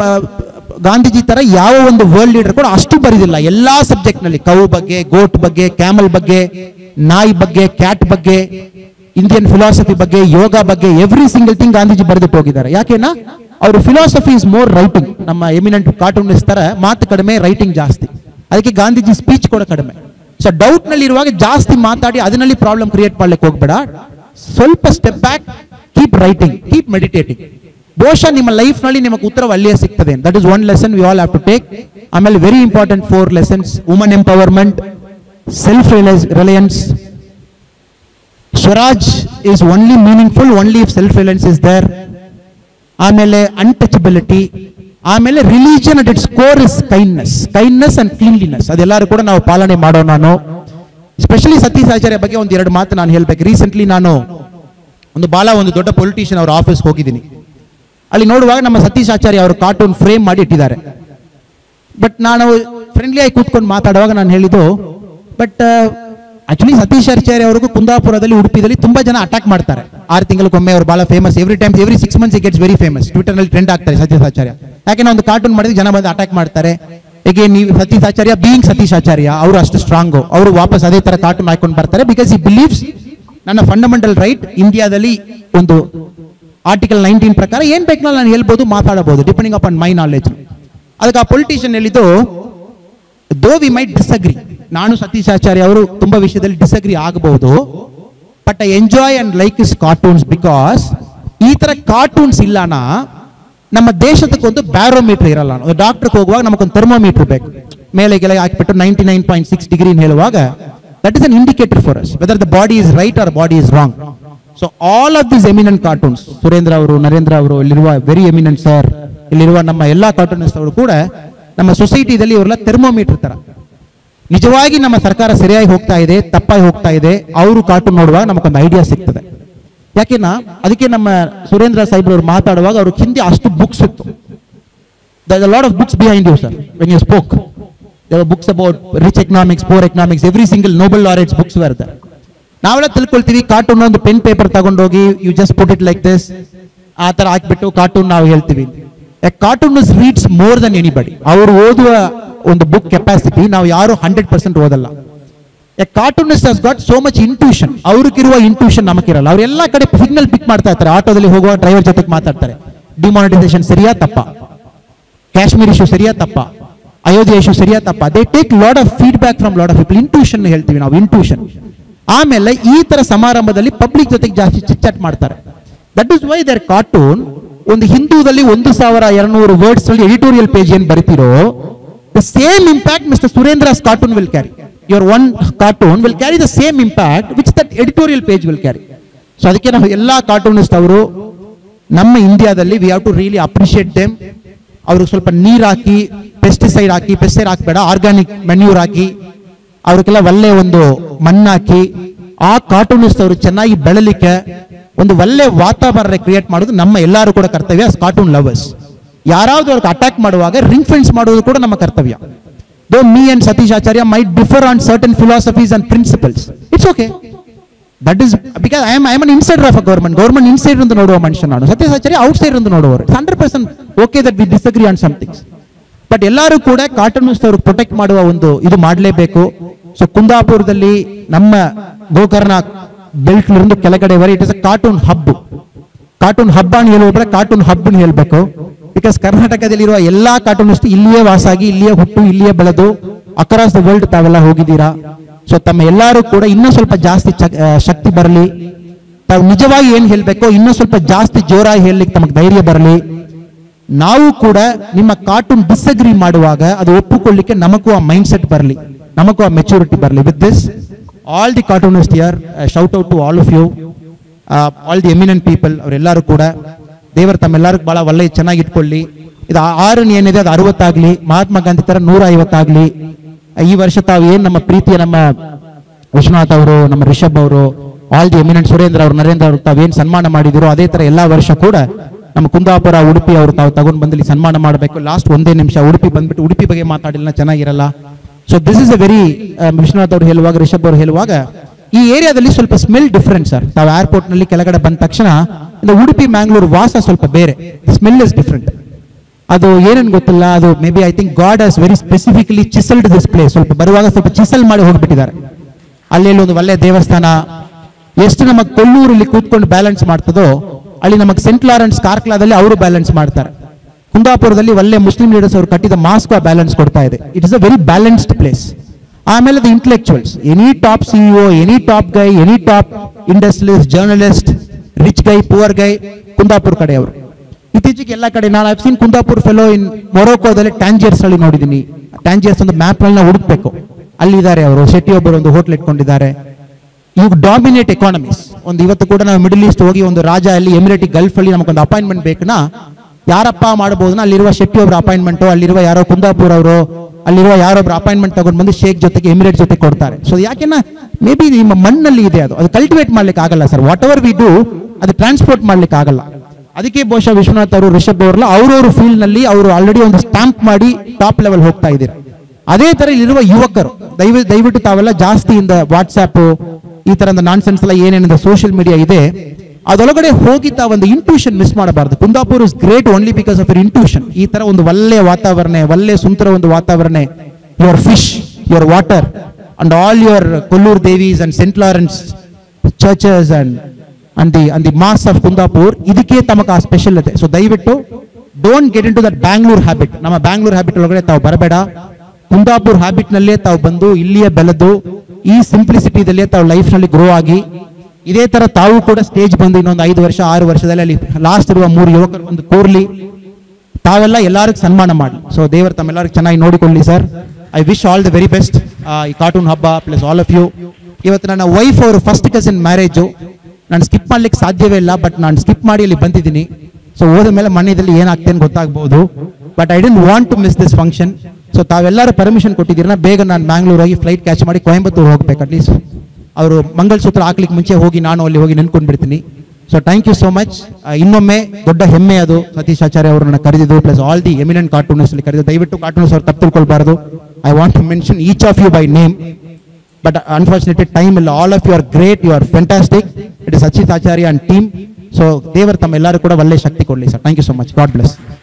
ಗಾಂಧೀಜಿ ತರ ಯಾವ ಒಂದು ವರ್ಲ್ಡ್ ಲೀಡರ್ ಕೂಡ ಅಷ್ಟು ಬರೆದಿಲ್ಲ ಎಲ್ಲಾ ಸಬ್ಜೆಕ್ಟ್ ನಲ್ಲಿ ಕೌ ಬಗ್ಗೆ ಗೋಟ್ ಬಗ್ಗೆ ಕ್ಯಾಮಲ್ ಬಗ್ಗೆ ನಾಯಿ ಬಗ್ಗೆ ಕ್ಯಾಟ್ ಬಗ್ಗೆ ಇಂಡಿಯನ್ ಫಿಲಾಸಫಿ ಬಗ್ಗೆ ಯೋಗ ಬಗ್ಗೆ ಎವ್ರಿ ಸಿಂಗಲ್ ಥಿಂಗ್ ಗಾಂಧೀಜಿ ಬರೆದಿಟ್ಟು ಹೋಗಿದ್ದಾರೆ ಯಾಕೆನಾ ಅವರು ಫಿಲಾಸಫಿ ಇಸ್ ಮೋರ್ ರೈಟಿಂಗ್ ನಮ್ಮ ಎಮಿನೆಂಟ್ ಕಾರ್ಟೂನಿಸ್ಟ್ ತರ ಮಾತು ಕಡಿಮೆ ರೈಟಿಂಗ್ ಜಾಸ್ತಿ ಅದಕ್ಕೆ ಗಾಂಧೀಜಿ ಸ್ಪೀಚ್ ಕೂಡ ಕಡಿಮೆ ಸೊ ಡೌಟ್ ನಲ್ಲಿ ಇರುವಾಗ ಜಾಸ್ತಿ ಮಾತಾಡಿ ಅದರಲ್ಲಿ ಪ್ರಾಬ್ಲಮ್ ಕ್ರಿಯೇಟ್ ಮಾಡ್ಲಿಕ್ಕೆ ಹೋಗ್ಬೇಡ ಸ್ವಲ್ಪ step back keep writing keep meditating ಬಹುಶಃ ನಿಮ್ಮ ಲೈಫ್ ನಲ್ಲಿ ನಿಮಗೆ ಉತ್ತರ ಅಲ್ಲಿಯೇ ಸಿಗ್ತದೆ that is one lesson we all have to take ಆಮೇಲೆ very important four lessons woman empowerment self reliance Swaraj is only meaningful only if self reliance is there ಆಮೇಲೆ untouchability ಆಮೇಲೆ religion at its core is kindness kindness and cleanliness ಅದೆಲ್ಲರೂ ಕೂಡ ನಾವು ಪಾಲನೆ ಮಾಡೋಣ ನಾನು specially Satish ಆಚಾರ್ಯ ಬಗ್ಗೆ ಒಂದು ಎರಡು ಮಾತು ನಾನು ಹೇಳ್ಬೇಕು ರೀಸೆಂಟ್ಲಿ ನಾನು ಒಂದು ಬಾಲ ಒಂದು ದೊಡ್ಡ ಪೊಲಿಟಿಷಿಯನ್ ಅವರ ಆಫೀಸ್ಗೆ ಹೋಗಿದ್ದೀನಿ ಅಲ್ಲಿ ನೋಡುವಾಗ ನಮ್ಮ ಸತೀಶ್ ಆಚಾರ್ಯ ಅವರು ಕಾರ್ಟೂನ್ ಫ್ರೇಮ್ ಮಾಡಿ ಇಟ್ಟಿದ್ದಾರೆ ಬಟ್ ನಾನು ಫ್ರೆಂಡ್ಲಿ ಆಗಿ ಕೂತ್ಕೊಂಡು ಮಾತಾಡುವಾಗ ನಾನು ಹೇಳಿದ್ದು ಬಟ್ ಆಕ್ಚುಲಿ ಸತೀಶ್ ಆಚಾರ್ಯ ಅವ್ರಿಗೂ ಕುಂದಾಪುರದಲ್ಲಿ ಉಡುಪಿದಲ್ಲಿ ತುಂಬಾ ಜನ ಅಟ್ಯಾಕ್ ಮಾಡ್ತಾರೆ ಆರು ತಿಂಗಳಿಗೊಮ್ಮೆ ಅವರು ಬಹಳ famous every time every six months gets very famous Twitter ನಲ್ಲಿ ಟ್ರೆಂಡ್ ಆಗ್ತಾರೆ ಸತೀಶ್ ಆಚಾರ್ಯ ಯಾಕೆ ಒಂದು ಕಾರ್ಟೂನ್ ಮಾಡಿದ್ರೆ ಜನ ಬಂದು ಅಟ್ಯಾಕ್ ಮಾಡ್ತಾರೆ ಹೇಗೆ ನೀವು ಸತೀಶ್ ಆಚಾರ್ಯ ಬೀಯಿಂಗ್ ಸತೀಶ್ ಆಚಾರ್ಯ ಅವರು ಅಷ್ಟು ಸ್ಟ್ರಾಂಗ್ ಅವರು ವಾಪಸ್ ಅದೇ ತರ ಕಾರ್ಟೂನ್ ಹಾಕೊಂಡು ಬರ್ತಾರೆ ಬಿಕಾಸ್ ಈ ಬಿಲೀವ್ಸ್ ನನ್ನ ಫಂಡಮೆಂಟಲ್ ರೈಟ್ ಇಂಡಿಯಾದಲ್ಲಿ ಒಂದು ಆರ್ಟಿಕಲ್ ನೈನ್ಟೀನ್ ಪ್ರಕಾರ ಏನ್ ಬೇಕಲ್ಲ ನಾನು ಹೇಳ್ಬೋದು ಮಾತಾಡಬಹುದು ಡಿಪೆಂಡಿಂಗ್ ಅಪಾನ್ ಮೈ ನಾಲೆಜ್ ಅದಕ್ಕೆ ಆ ಪೊಲಿಟಿಷಿಯನ್ ಹೇಳಿದ್ದು ದೋ ವಿ ಮೈಟ್ ಡಿಸಗ್ರಿ ನಾನು ಸತೀಶ್ ಆಚಾರ್ಯ ಅವರು ತುಂಬಾ ವಿಷಯದಲ್ಲಿ ಡಿಸಗ್ರಿ ಆಗಬಹುದು but I enjoy and like is cartoons because ಈ ತರ ಕಾರ್ಟೂನ್ಸ್ ಇಲ್ಲನ ನಮ್ಮ ದೇಶದಕ್ಕೊಂದು ಬ್ಯಾರೋಮೀಟರ್ ಇರಲ್ಲ ಡಾಕ್ಟರ್ಗೆ ಹೋಗುವಾಗ ನಮಗೊಂದು ಥರ್ಮೋಮೀಟರ್ ಬೇಕು ಮೇಲೆ ಕೆಳಗೆ ಹಾಕಿಬಿಟ್ಟು ninety nine point six degree ಹೇಳುವಾಗ that is an indicator for us whether the body is right or body is wrong so all of this eminent cartoons Surendra ಅವರು ನರೇಂದ್ರ ಅವರು ಇಲ್ಲಿರುವ ವೆರಿ ಎಮಿನೆಂಟ್ ಸರ್ ಇಲ್ಲಿರುವ ನಮ್ಮ ಎಲ್ಲಾ ಕಾರ್ಟೂನಿಸ್ಟ್ ಅವರು ಕೂಡ ನಮ್ಮ ಸೊಸೈಟಿದಲ್ಲಿ ಇವರೆಲ್ಲ ಥರ್ಮೋಮೀಟರ್ ತರ ನಿಜವಾಗಿ ನಮ್ಮ ಸರ್ಕಾರ ಸರಿಯಾಗಿ ಹೋಗ್ತಾ ಇದೆ ತಪ್ಪಾಗಿ ಹೋಗ್ತಾ ಇದೆ ಅವರು ಕಾರ್ಟೂನ್ ನೋಡುವಾಗ ನಮಗೊಂದು ಐಡಿಯಾ ಸಿಗ್ತದೆ ಯಾಕೆನಾ ಅದಕ್ಕೆ ನಮ್ಮ ಸುರೇಂದ್ರ ಸಾಹೇಬ್ರವ್ರು ಮಾತಾಡುವಾಗ ಅವ್ರ ಹಿಂದೆ ಅಷ್ಟು ಬುಕ್ಸ್ ಇತ್ತು the lot of books behind you sir when you spoke books about rich economics poor economics every single Nobel laureates books ಬರುತ್ತೆ ನಾವೆಲ್ಲ ತಿಳ್ಕೊಳ್ತೀವಿ ಕಾರ್ಟೂನ್ ಒಂದು ಪೆನ್ ಪೇಪರ್ ತಗೊಂಡೋಗಿ you just put it like this ಆ ತರ ಹಾಕ್ಬಿಟ್ಟು cartoon ನಾವು ಹೇಳ್ತೀವಿ cartoon reads more than anybody ಅವರು ಓದುವ ಒಂದು ಬುಕ್ ಕೆಪಾಸಿಟಿ ನಾವು ಯಾರು ಹಂಡ್ರೆಡ್ ಪರ್ಸೆಂಟ್ ಓದಲ್ಲ a cartoonist has got so much intuition ಅವ್ರಿಗಿರುವ ಇಂಟ್ಯೂಷನ್ ನಮಗಿರಲ್ಲ ಅವ್ರು ಎಲ್ಲ ಕಡೆ ಸಿಗ್ನಲ್ ಪಿಕ್ ಮಾಡ್ತಾ ಇರ್ತಾರೆ ಆಟೋದಲ್ಲಿ ಹೋಗುವ ಡ್ರೈವರ್ ಜೊತೆಗೆ ಮಾತಾಡ್ತಾರೆ ಡಿಮಾನಿಟೈಸೇಷನ್ ಸರಿಯಾ ತಪ್ಪ ಕಾಶ್ಮೀರ್ ಇಶ್ಯೂ ಸರಿಯಾ ತಪ್ಪ ಅಯೋಧ್ಯೆ ಇಶ್ಯೂ ಸರಿಯಾ ತಪ್ಪ they take lot of feedback from lot of people intuition ಹೇಳ್ತೀವಿ ನಾವು ಇಂಟ್ಯೂಷನ್ ಆಮೇಲೆ ಈ ತರ ಸಮಾರಂಭದಲ್ಲಿ ಪಬ್ಲಿಕ್ ಜೊತೆಗೆ ಜಾಸ್ತಿ ಚಿಚ್ಚಾಟ್ ಮಾಡ್ತಾರೆ that is why their cartoon ಒಂದು ಹಿಂದೂದಲ್ಲಿ ಒಂದು ಸಾವಿರ ಎರಡ್ನೂರು ವರ್ಡ್ಸ್ ಅಲ್ಲಿ ಎಡಿಟೋರಿಯಲ್ ಪೇಜ್ ಏನ್ ಬರಿತೀರೋ the same impact mister Surendra's cartoon will carry your one cartoon will carry the same impact which that editorial page will carry so ಅದಕ್ಕೆ ನಾವು ಎಲ್ಲಾ ಕಾರ್ಟೂನಿಸ್ಟ್ ಅವರು ನಮ್ಮ ಇಂಡಿಯಾದಲ್ಲಿ we have to really appreciate them ಅವ್ರಿಗೆ ಸ್ವಲ್ಪ ನೀರ್ ಹಾಕಿ ಪೆಸ್ಟಿಸೈಡ್ ಹಾಕಿ ಪೆಸ್ಟೈಡ್ ಹಾಕ್ಬೇಡ ಆರ್ಗಾನಿಕ್ ಮೆನ್ಯೂರ್ ಹಾಕಿ ಅವ್ರಿಗೆಲ್ಲ ಒಳ್ಳೆ ಒಂದು ಮಣ್ಣಾಕಿ ಆ ಕಾರ್ಟೂನಿಸ್ಟ್ ಅವರು ಚೆನ್ನಾಗಿ ಬೆಳಲಿಕ್ಕೆ ಒಂದು ಒಳ್ಳೆ ವಾತಾವರಣ ಕ್ರಿಯೇಟ್ ಮಾಡೋದು ನಮ್ಮ ಎಲ್ಲರೂ ಕೂಡ ಕರ್ತವ್ಯ ಕಾರ್ಟೂನ್ ಲವರ್ಸ್ ಯಾರಾದ್ರೂ ಅವ್ರಿಗೆ ಅಟ್ಯಾಕ್ ಮಾಡುವಾಗ ರಿಂಗ್ ಫೆನ್ಸ್ ಮಾಡೋದು ಕೂಡ ನಮ್ಮ ಕರ್ತವ್ಯ though me and Satish Acharya might differ on certain philosophies and principles it's okay that is because I am I an insider of a government government inside ಅಂತ ನೋಡುವ ಮನುಷ್ಯ ನಾನು ಸತೀಶ್ ಆಚಾರ್ಯ ಔಟ್ ಸೈಡ್ ಅಂತ ನೋಡುವವರು hundred percent okay that we disagree on somethings but ಎಲ್ಲರೂ ಕೂಡ cartoonist ಅವರು protect ಮಾಡುವ ಒಂದು ಇದು ಮಾಡಲೇಬೇಕು ಸೊ ಕುಂದಾಪುರದಲ್ಲಿ ನಮ್ಮ ಗೋಕರ್ಣ ಬೆಲ್ಟ್ ಇருந்து ಕೆಳಗಡೆ ವರೆ it is a cartoon hub cartoon ಹಬ್ಬ ಅಂತ ಹೇಳುವೊಬ್ಬರ ಕಾರ್ಟೂನ್ ಹಬ್ ಅಂತ ಹೇಳ್ಬೇಕು ಬಿಕಾಸ್ ಕರ್ನಾಟಕದಲ್ಲಿರುವ ಎಲ್ಲಾ ಕಾರ್ಟೂನಿಸ್ಟ್ ಇಲ್ಲಿಯೇ ವಾಸಾಗಿ ಇಲ್ಲಿಯೇ ಹುಟ್ಟು ಇಲ್ಲಿಯೇ ಬೆಳೆದು ಅಕ್ರಾಸ್ ದ ವರ್ಲ್ಡ್ ತಾವೆಲ್ಲ ಹೋಗಿದ್ದೀರಾ ಸೊ ತಮ್ಮ ಎಲ್ಲರೂ ಕೂಡ ಇನ್ನೂ ಸ್ವಲ್ಪ ಜಾಸ್ತಿ ಚ- ಆ, ಶಕ್ತಿ ಬರಲಿ ತಾವು ನಿಜವಾಗಿ ಏನ್ ಹೇಳ್ಬೇಕೋ ಇನ್ನೂ ಸ್ವಲ್ಪ ಜಾಸ್ತಿ ಜೋರಾಗಿ ಹೇಳಲಿಕ್ಕೆ ತಮಗೆ ಧೈರ್ಯ ಬರಲಿ ನಾವು ಕೂಡ ನಿಮ್ಮ ಕಾರ್ಟೂನ್ ಡಿಸಗ್ರಿ ಮಾಡುವಾಗ ಅದು ಒಪ್ಪಿಕೊಳ್ಳಿಕ್ಕೆ ನಮಗೂ ಆ ಮೈಂಡ್ ಸೆಟ್ ಬರಲಿ ನಮಗೂ ಆ ಮೆಚುರಿಟಿ ಬರಲಿ with this all the cartoonist year shout out to all of you all the eminent people ಅವರೆಲ್ಲರೂ ಕೂಡ ದೇವರು ತಮ್ಮೆಲ್ಲರಿಗೂ ಬಹಳ ಒಳ್ಳೆ ಚೆನ್ನಾಗಿ ಇಟ್ಕೊಳ್ಳಿ ಇದು ಆ- ಆರು ಏನಿದೆ ಅದು ಅರವತ್ತಾಗ್ಲಿ ಮಹಾತ್ಮ ಗಾಂಧಿ ತರ ನೂರ ಐವತ್ತಾಗ್ಲಿ ಈ ವರ್ಷ ತಾವು ಏನ್ ನಮ್ಮ ಪ್ರೀತಿಯ ನಮ್ಮ ವಿಶ್ವನಾಥ್ ಅವರು ನಮ್ಮ ರಿಷಬ್ ಅವರು ಆಲ್ ದಿ ಎಮಿನೆಂಟ್ ಸುರೇಂದ್ರ ಅವರು ನರೇಂದ್ರ ಅವರು ತಾವೇನ್ ಸನ್ಮಾನ ಮಾಡಿದಿರೋ ಅದೇ ತರ ಎಲ್ಲಾ ವರ್ಷ ಕೂಡ ನಮ್ಮ ಕುಂದಾಪುರ ಉಡುಪಿ ಅವರು ತಾವು ತಗೊಂಡ್ ಬಂದಲ್ಲಿ ಸನ್ಮಾನ ಮಾಡಬೇಕು ಲಾಸ್ಟ್ ಒಂದೇ ನಿಮಿಷ ಉಡುಪಿ ಬಂದ್ಬಿಟ್ಟು ಉಡುಪಿ ಬಗ್ಗೆ ಮಾತಾಡಿಲ್ಲ ಚೆನ್ನಾಗಿರಲ್ಲ so this is a very Vishwanath ಅವರು ಹೇಳುವಾಗ ರಿಷಬ್ ಅವರು ಹೇಳುವಾಗ ಈ ಏರಿಯಾದಲ್ಲಿ ಸ್ವಲ್ಪ ಸ್ಮೆಲ್ ಡಿಫರೆಂಟ್ ಸರ್ ತಾವು ಏರ್ಪೋರ್ಟ್ ನಲ್ಲಿ ಕೆಳಗಡೆ ಬಂದ ತಕ್ಷಣ ಇದು ಉಡುಪಿ ಮ್ಯಾಂಗ್ಳೂರ್ ವಾಸ ಸ್ವಲ್ಪ ಬೇರೆ ಸ್ಮೆಲ್ ಇಸ್ ಡಿಫರೆಂಟ್ ಅದು ಏನೇನು ಗೊತ್ತಿಲ್ಲ ಅದು maybe I think God has very specifically chiselled this place ಸ್ವಲ್ಪ ಬರುವಾಗ ಸ್ವಲ್ಪ ಚಿಸಲ್ ಮಾಡಿ ಹೋಗ್ಬಿಟ್ಟಿದ್ದಾರೆ ಅಲ್ಲಿ ಒಂದು ಒಳ್ಳೆ ದೇವಸ್ಥಾನ ಎಷ್ಟು ನಮ್ಮ ಕೊಲ್ಲೂರಲ್ಲಿ ಕೂತ್ಕೊಂಡು ಬ್ಯಾಲೆನ್ಸ್ ಮಾಡ್ತದೋ ಅಲ್ಲಿ ನಮಗೆ ಸೆಂಟ್ ಲಾರೆನ್ಸ್ ಕಾರ್ಕ್ಲಾದಲ್ಲಿ ಅವರು ಬ್ಯಾಲೆನ್ಸ್ ಮಾಡ್ತಾರೆ ಕುಂದಾಪುರದಲ್ಲಿ ಒಳ್ಳೆ ಮುಸ್ಲಿಂ ಲೀಡರ್ಸ್ ಅವರು ಕಟ್ಟಿದ ಮಾಸ್ಕ್ ಬ್ಯಾಲೆನ್ಸ್ ಕೊಡ್ತಾ ಇದೆ it is a very balanced place ಆಮೇಲೆ the intellectuals any top CEO any top guy any top industrialist journalist rich guy poor guy Kundapura ಕಡೆಯವರು ಇತ್ತೀಚೆಗೆ ಎಲ್ಲ ಕಡೆ ನಾನು ಸೀನ್ ಕುಂದಾಪುರ್ ಫೆಲೋ ಇನ್ ಮೊರೊಕೋದಲ್ಲಿ ಟ್ಯಾಂಜಿಯರ್ಸ್ ಅಲ್ಲಿ ನೋಡಿದ್ದೀನಿ ಟ್ಯಾಂಜಿಯರ್ಸ್ ಒಂದು ಮ್ಯಾಪ್ ನಲ್ಲಿ ಹುಡುಕ್ಬೇಕು ಅಲ್ಲಿದ್ದಾರೆ ಅವರು ಶೆಟ್ಟಿ ಒಬ್ಬರು ಒಂದು ಹೋಟ್ಲ್ ಇಟ್ಕೊಂಡಿದ್ದಾರೆ ಯು ಡಾಮಿನೇಟ್ ಎಕಾನಮೀಸ್ ಒಂದು ಇವತ್ತು ಕೂಡ ನಾವು ಮಿಡಲ್ ಈಸ್ಟ್ ಹೋಗಿ ಒಂದು ರಾಜ ಅಲ್ಲಿ ಎಮಿರೇಟಿ ಗಲ್ಫ್ ಅಲ್ಲಿ ನಮಗೊಂದು ಅಪಾಯಿಂಟ್ಮೆಂಟ್ ಬೇಕನಾ ಯಾರಪ್ಪ ಮಾಡಬಹುದನ ಅಲ್ಲಿರುವ ಶೆಟ್ಟಿ ಒಬ್ರು ಅಪಾಯಿಂಟ್ಮೆಂಟ್ ಅಲ್ಲಿರುವ ಯಾರೋ ಕುಂದಾಪುರ ಅವರು ಅಲ್ಲಿರುವ ಯಾರೊಬ್ರು ಅಪಾಯಿಂಟ್ಮೆಂಟ್ ತಗೊಂಡು ಬಂದು ಶೇಖ್ ಜೊತೆಗೆ ಎಮಿರೇಟ್ ಜೊತೆ ಕೊಡ್ತಾರೆ ಸೊ ಯಾಕೆನ ಮೇ ಬಿ ನಿಮ್ಮ ಮಣ್ಣಲ್ಲಿ ಇದೆ ಅದು ಅದು ಕಲ್ಟಿವೇಟ್ ಮಾಡ್ಲಿಕ್ಕೆ ಆಗಲ್ಲ sir whatever we do ಅದು ಟ್ರಾನ್ಸ್ಪೋರ್ಟ್ ಮಾಡ್ಲಿಕ್ಕೆ ಆಗಲ್ಲ ಅದಕ್ಕೆ ಬಹುಶಃ ವಿಶ್ವನಾಥ್ ಅವರು ರಿಷಬ್ ಅವರಲ್ಲ ಅವ್ರವ್ರ ಫೀಲ್ಡ್ ನಲ್ಲಿ ಅವರು ಆಲ್ರೆಡಿ ಒಂದು ಸ್ಟಾಂಪ್ ಮಾಡಿ ಟಾಪ್ ಲೆವೆಲ್ ಹೋಗ್ತಾ ಇದ್ದೀರಾ ಅದೇ ತರ ಇಲ್ಲಿರುವ ಯುವಕರು ದಯವಿಟ್ಟು ದಯವಿಟ್ಟು ತಾವೆಲ್ಲ ಜಾಸ್ತಿಯಿಂದ ವಾಟ್ಸ್ಆಪ್ ಈ ತರದ ನಾನ್ ಸೆನ್ಸ್ ಎಲ್ಲ ಏನೇನಿದೆ ಸೋಷಿಯಲ್ ಮೀಡಿಯಾ ಇದೆ ಅದರೊಳಗಡೆ ಹೋಗಿ ತಾವೊಂದು ಇಂಟ್ಯೂಷನ್ ಮಿಸ್ ಮಾಡಬಾರ್ದು Kundapur is great only because of your intuition ಈ ತರ ಒಂದು ಒಳ್ಳೆಯ ವಾತಾವರಣ ಒಳ್ಳೆ ಸುಂದರ ಒಂದು ವಾತಾವರಣ your fish your water and all your Kollur Devi's and Saint Lawrence churches and and the and the mass of Kundapur ಇದಕ್ಕೆ ತಮಗೆ ಆ ಸ್ಪೆಷಲ್ ಇದೆ ಸೊ ದಯವಿಟ್ಟು don't get in to that Bangalore habit ನಮ್ಮ ಬ್ಯಾಂಗ್ಳೂರ್ ಹ್ಯಾಬಿಟ್ ಒಳಗಡೆ ತಾವು ಬರಬೇಡ ಕುಂದಾಪುರ್ ಹ್ಯಾಬಿಟ್ ನಲ್ಲೇ ತಾವು ಬಂದು ಇಲ್ಲಿಯೇ ಬೆಳೆದು ಈ ಸಿಂಪ್ಲಿಸಿಟಿದಲ್ಲೇ ತಾವು ಲೈಫ್ ನಲ್ಲಿ ಗ್ರೋ ಆಗಿ ಇದೇ ತರ ತಾವು ಕೂಡ ಸ್ಟೇಜ್ ಬಂದು ಇನ್ನೊಂದು ಐದು ವರ್ಷ ಆರು ವರ್ಷದಲ್ಲಿ ಅಲ್ಲಿ ಲಾಸ್ಟ್ ಇರುವ ಮೂರು ಯುವಕರು ಒಂದು ಕೂರ್ಲಿ ತಾವೆಲ್ಲ ಎಲ್ಲರಿಗೂ ಸನ್ಮಾನ ಮಾಡಿ ಸೊ ದೇವರು ತಮ್ಮೆಲ್ಲರಿಗೂ ಚೆನ್ನಾಗಿ ನೋಡಿಕೊಳ್ಳಿ sir I wish all the very best ಈ ಕಾರ್ಟೂನ್ ಹಬ್ಬ ಪ್ಲಸ್ ಆಲ್ ಆಫ್ ಯು ಇವತ್ತು ನನ್ನ ವೈಫ್ ಅವರು ಫಸ್ಟ್ ಕಸಿನ್ ಮ್ಯಾರೇಜು ನಾನು ಸ್ಕಿಪ್ ಮಾಡ್ಲಿಕ್ಕೆ ಸಾಧ್ಯವೇ ಇಲ್ಲ ಬಟ್ ನಾನು ಸ್ಕಿಪ್ ಮಾಡಿ ಇಲ್ಲಿ ಬಂದಿದ್ದೀನಿ ಸೊ ಹೋದ ಮೇಲೆ ಮನೆಯಲ್ಲಿ ಏನಾಗ್ತೇನೆ ಗೊತ್ತಾಗ್ಬೋದು but I don't want to miss this function so ತಾವೆಲ್ಲರೂ ಪರ್ಮಿಷನ್ ಕೊಟ್ಟಿದ್ದೀರನ್ನ ಬೇಗ ನಾನು ಬ್ಯಾಂಗ್ಳೂರ್ ಹೋಗಿ ಫ್ಲೈಟ್ ಕ್ಯಾಚ್ ಮಾಡಿ ಕೊಯಂಬತ್ತೂರು ಹೋಗ್ಬೇಕು ಅಟ್ಲೀಸ್ಟ್ ಅವರು ಮಂಗಲಸೂತ್ರ ಹಾಕ್ಲಿಕ್ಕೆ ಮುಂಚೆ ಹೋಗಿ ನಾನು ಅಲ್ಲಿ ಹೋಗಿ ನೆನ್ಕೊಂಡು ಬಿಡ್ತೀನಿ so thank you so much ಇನ್ನೊಮ್ಮೆ ದೊಡ್ಡ ಹೆಮ್ಮೆ ಅದು ಸತೀಶ್ ಆಚಾರ್ಯ ಅವರನ್ನ ಕರೆದಿದ್ದು plus all the eminent cartoonist ಅಲ್ಲಿ ಕರೆದಿದ್ದು ದಯವಿಟ್ಟು ಕಾರ್ಟೂನಿಸ್ಟ್ ಅವ್ರು ತಪ್ಪು ತಿಳ್ಕೊಳ್ಬಾರ್ದು I want to mention each of you by name but unfortunately time ಇಲ್ಲ all of you are great you are fantastic it is Achit Acharya and team so ದೇವರು ತಮ್ಮ ಎಲ್ಲರೂ ಕೂಡ ಒಳ್ಳೆ ಶಕ್ತಿ ಕೊಡಲಿ sir thank you so much god bless